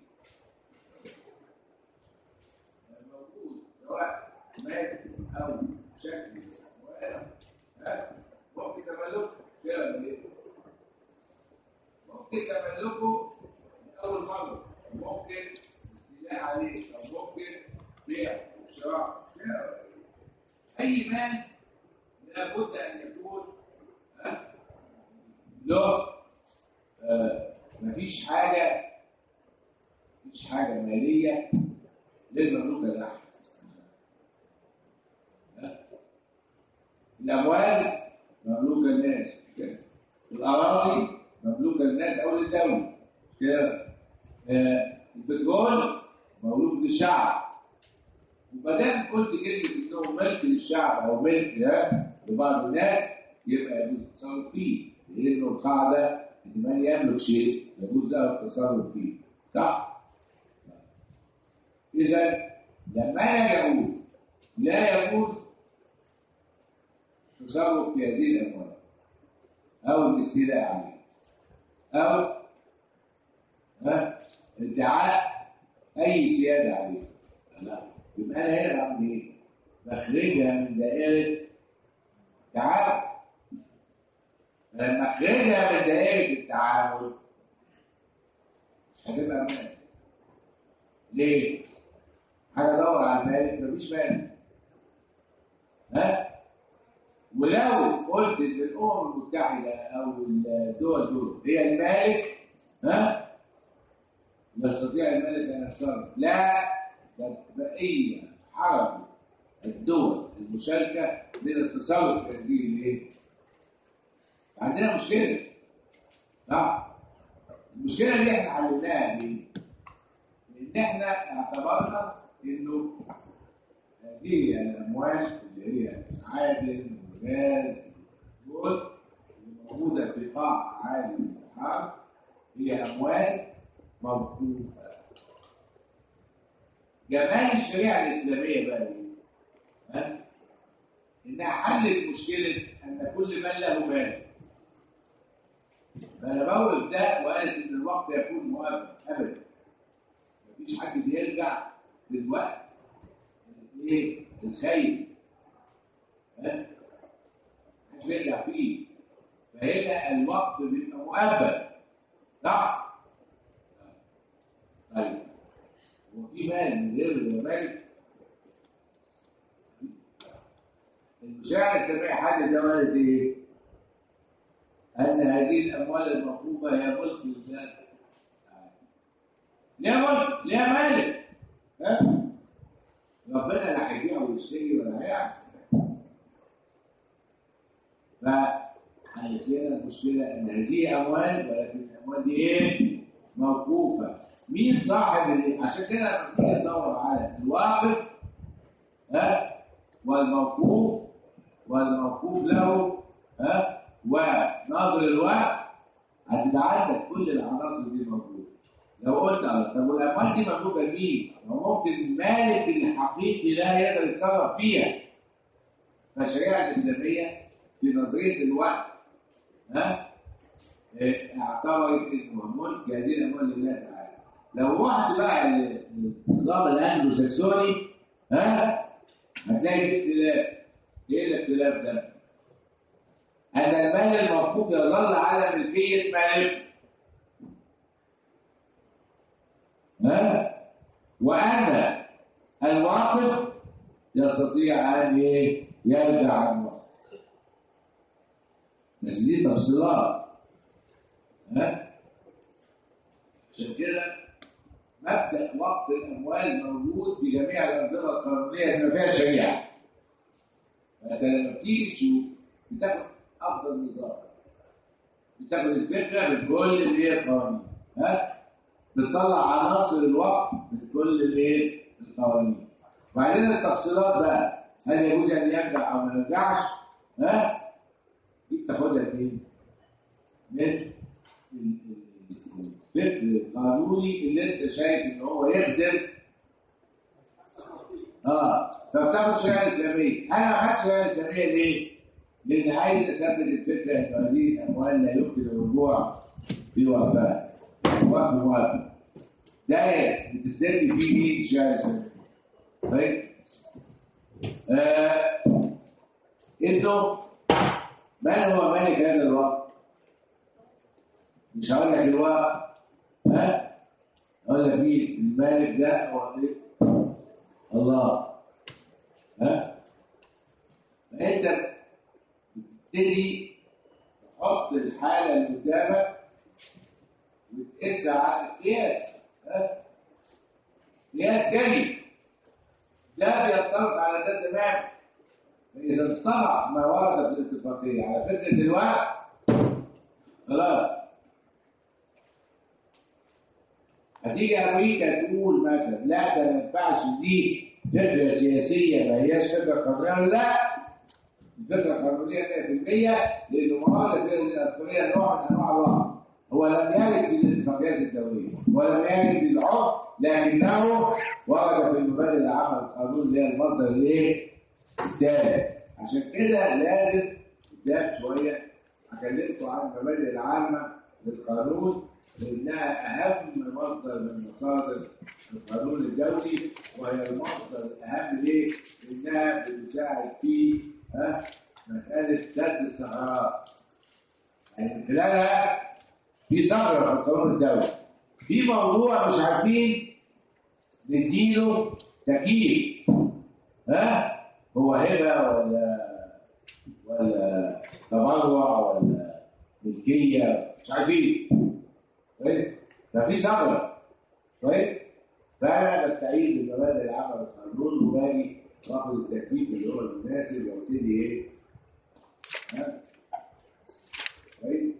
موجود سواء مال او شكل ولا ها ممكن تملكه كده ولا ايه؟ ممكن تملكه لأول مرة ممكن استيلاء عليه أو ممكن بيع وشراء كده. أي مال لابد أن يكون ها، له آه، مفيش حاجة مفيش حاجة مالية للمملوك الأحد ها؟ الأموال مملوكة للناس مش كده الأراضي مملوكة للناس أو للدولة مش كده آه، البترول مملوك للشعب وما دام قلت كلمة إنه ملك للشعب أو ملك ها، لبعض الناس يبقى يجوز التصرف فيه لأنه القاعدة إن من يملك شيء يجوز له التصرف فيه صح؟ إذا لما لا يجوز لا يجوز التصرف في هذه الأموال أو الاستيلاء عليها أو ها ادعاء أي سيادة عليها لا يبقى أنا هنا بعمل إيه؟ بخرجها من دائرة التعامل لما أخرجها من دائرة التعامل مش هتبقى مال ليه؟ حاجة أدور على المالك مفيش مالك ها؟ ولو قلت ان الامم المتحده او الدول دول هي المالك ها يستطيع الملك ان يتصرف لا ده بقيه حركه الدول المشاركه من التصرف في هذه الايه؟ عندنا مشكله صح المشكله اللي احنا حليناها دي ان احنا اعتبرنا انه هذه الاموال اللي هي معادن وغاز دول اللي موجوده في قاع عالي البحار هي اموال موقوفه جمال الشريعه الاسلاميه بقى ايه؟ ها؟ انها حلت مشكله ان كل من له مال فانا بوقف ده وقالت ان الوقت يكون مؤبد ابدا مفيش حد بيرجع للوقت ايه الخير ها مش بيرجع فيه فهنا الوقت بيبقى مؤبد صح طيب وفي مال من غير مال المشاعر الاسلاميه حدد ده قالت ايه؟ ان هذه الاموال الموقوفه هي ملك لله ليها ملك ليها مالك ها؟ ربنا لا هيبيع ويشتري ولا هيعمل فقالت لنا المشكله ان هذه اموال ولكن الاموال دي ايه؟ موقوفه مين صاحب ال- عشان كده لما تيجي تدور على الواقف ها والموقوف والموقوف له ها وناظر الوقت هتبقى عندك كل العناصر دي موجوده لو قلت على طب والاموال دي مملوكه لمين؟ ما هو ممكن المالك الحقيقي لا يقدر يتصرف فيها فالشريعه الاسلاميه في نظريه الوقت ها إيه، اعتبرت انه ملك هذه الاموال لله تعالى لو رحت بقى للنظام الانجلو ساكسوني ها هتلاقي في اختلاف ايه الاختلاف ده؟ ان المال الموقوف يظل على ملكيه مالك ها وان الواقف يستطيع ان إيه؟ يرجع عن الوقف بس دي تفصيلات ها عشان كده مبدا وقف الاموال موجود في جميع الانظمه القانونيه بما فيها الشريعه فانت لما بتيجي تشوف بتاخد افضل نظام بتاخد الفكره من كل اللي هي القوانين ها بتطلع عناصر الوقف من كل اللي هي القوانين وبعدين التفصيلات بقى هل يجوز ان يرجع او ما يرجعش ها دي بتاخدها فين؟ من ال- ال- الفكر القانوني اللي انت شايف ان هو يخدم اه فبتاخد الشريعه الاسلاميه انا ما خدتش الشريعه الاسلاميه ليه؟ لان عايز اثبت الفكره ان هذه الاموال لا يمكن الرجوع في وفاه وقت موافق ده بتفتكر فيه مين الشريعه الاسلاميه طيب آه انه من هو ملك هذا الوقت؟ مش هقول لك الوقت ها؟ اقول لك مين؟ الملك ده هو ايه؟ الله ها؟ فانت بتبتدي تحط الحاله اللي قدامك وتقيسها على القياس ها؟ قياس جيد ده بيتفق على ده تماما فإذا اصطلح ما ورد في الاتفاقية على فكرة الوقت خلاص هتيجي أمريكا تقول مثلا لا ده ما ينفعش دي فكرة سياسية ما هياش فكرة قانونية لا الفكرة القانونية 100% لأنه مراد في الأسبوعية نوع من أنواع الوقت هو لم يرد في الاتفاقيات الدولية ولم يرد في العرف لكنه ورد في المبادئ العامة للقانون اللي هي المصدر الايه؟ الثالث عشان كده لازم قدام شويه اكلمكم عن المبادئ العامه للقانون لانها اهم مصدر من مصادر القانون الدولي وهي المصدر الاهم ليه؟ لانها بتساعد في ها مساله سد الثغرات يعني من خلالها في ثغره في القانون الدولي في موضوع مش عارفين نديله تكييف ها هو هبه ولا ولا تبرع ولا ملكيه مش عارفين طيب ففي ثغره طيب فانا بستعيد بالمبادئ العامه للقانون وباجي واخد التكليف اللي هو المناسب وابتدي ايه ها طيب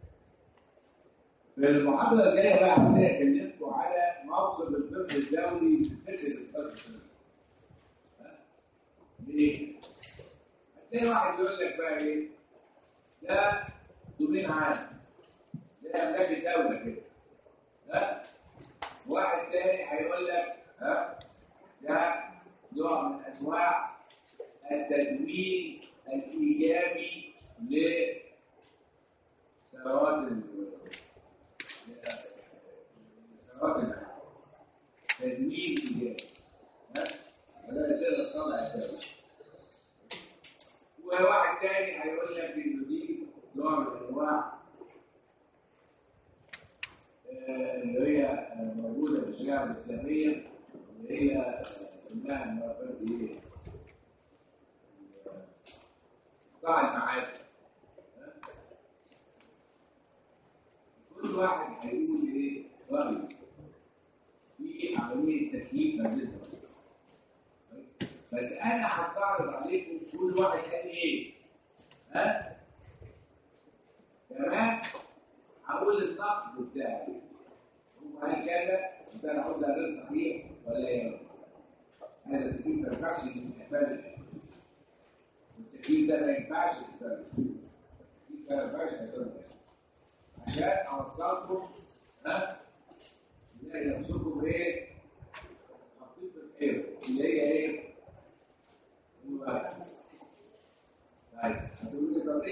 في المحاضره الجايه بقى هبتدي اكلمكم على موقف الفقه الدولي في فكره الفقه ليه؟ هتلاقي واحد يقول لك بقى ايه؟ ده دومين عام ده املاك الدوله كده ها؟ واحد تاني هيقول لك ها؟ ده نوع من انواع التدوين الايجابي لثروات ال- ثروات العالم تدوين ايجابي ها؟ ولا كده صنع الدوله وواحد تاني هيقول لك انه دي نوع من انواع آه، اللي هي آه، موجوده في الشريعه الاسلاميه اللي هي آه، اسمها الموافقات دي ايه؟ قطاع المعاد كل واحد هيقول ايه رايه في عمليه تكييف هذه الدرجه بس انا هستعرض عليكم كل واحد قال ايه ها كمان هقول النقد بتاعي هو قال كذا بس انا هقول ده غير صحيح ولا ايه هذا التكليف ما ينفعش يتقبل والتكليف ده ما ينفعش يتقبل التكليف ده ما ينفعش يتقبل عشان اوصلكم ها تلاقي نفسكم ايه حطيت الخير اللي هي ايه؟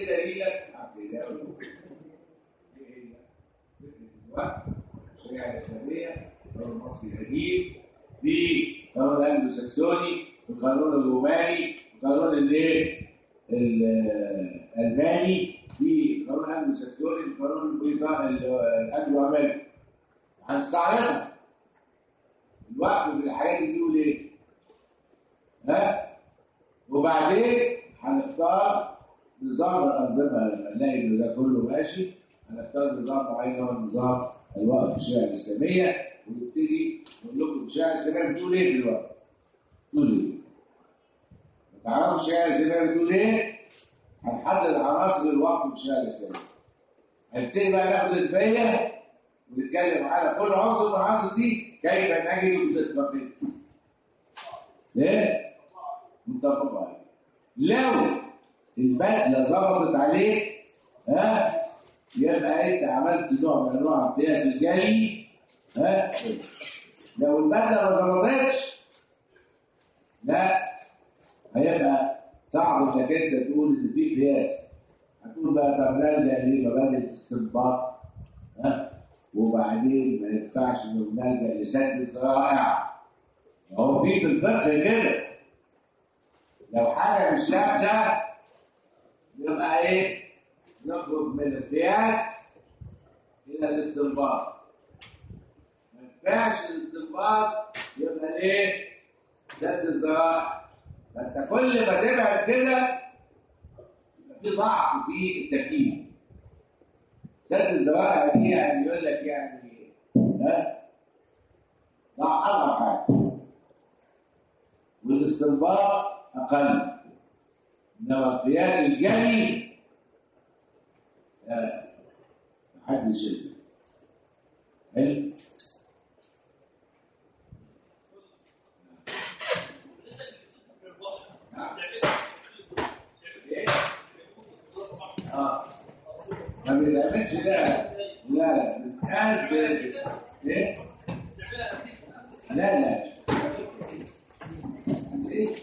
ايه دليلك؟ عبد الله والوقت. ايه هي؟ فكره الوقت الشريعه الاسلاميه القانون المصري القديم في قانون الانجلو ساكسوني والقانون الروماني وقانون الايه؟ ال- الالماني في قانون الانجلو ساكسوني والقانون البريطاني الانجلو امريكي هنستعرضها الوقت من الحاجات دي بيقول ايه؟ ها؟ وبعدين هنختار نظام الأنظمة لما نلاقي إن ده كله ماشي هنختار نظام معين هو نظام الوقف في الشريعة الإسلامية ونبتدي نقول لكم الشريعة الإسلامية بتقول إيه دلوقتي؟ بتقول إيه؟ ما تعرفوا الشريعة الإسلامية بتقول إيه؟ هنحدد عناصر الوقف في الشريعة الإسلامية هنبتدي بقى ناخد الباقية ونتكلم على كل عنصر من العناصر دي كيف نجد الاتفاقية ليه؟ متفق عليه لو البدله ظبطت عليك ها يبقى انت عملت نوع من انواع القياس الجلي ها لو البدله ما ظبطتش لا هيبقى صعب انك انت تقول ان في قياس هتقول بقى طب نلجا لمبادئ الاستنباط ها وبعدين ما ينفعش انه نلجا لسد الذرائع هو في في الفقه كده لو حاجه مش لابسه يبقى ايه نخرج من القياس الى الاستنباط ما ينفعش الاستنباط يبقى ايه سد الذرائع فانت كل ما تبعد كده يبقى في ضعف في التكييف سد الذرائع دي يعني يقول لك يعني ها ضعف اضعف حاجه والاستنباط اقل انما القياس الجلي لا محدش يقدر حلو نعم. إيه؟ اه ما بيتعملش ده لا لا بيتقاس ب- ايه لا لا ايه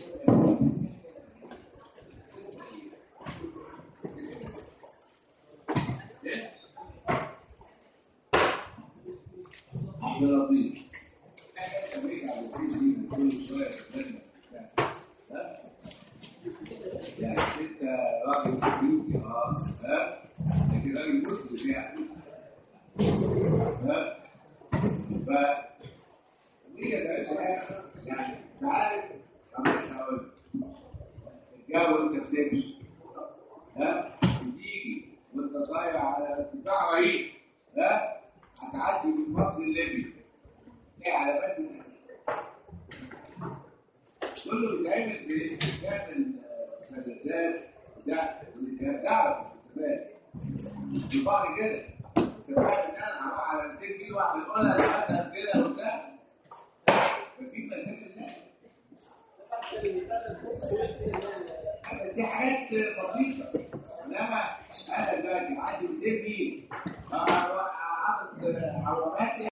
عبد اللطيف يعني انت راجل بيوتي اه ها لكن راجل مسلم يعني ها ف هي بقى يعني تعالى عملت هقول الجو انت بتمشي ها بتيجي وانت طاير على ارتفاع رهيب ها هتعدي من مصر الليبي ايه علامات من- كله بيتعمل بيتعمل سلسات ده واللي تعرف الحسابات يبقى كده انت عارف ان انا هروح على 200 كيلو واحد يقولها مثلا كده وبتاع ففي مسائل لا دي حاجات بسيطه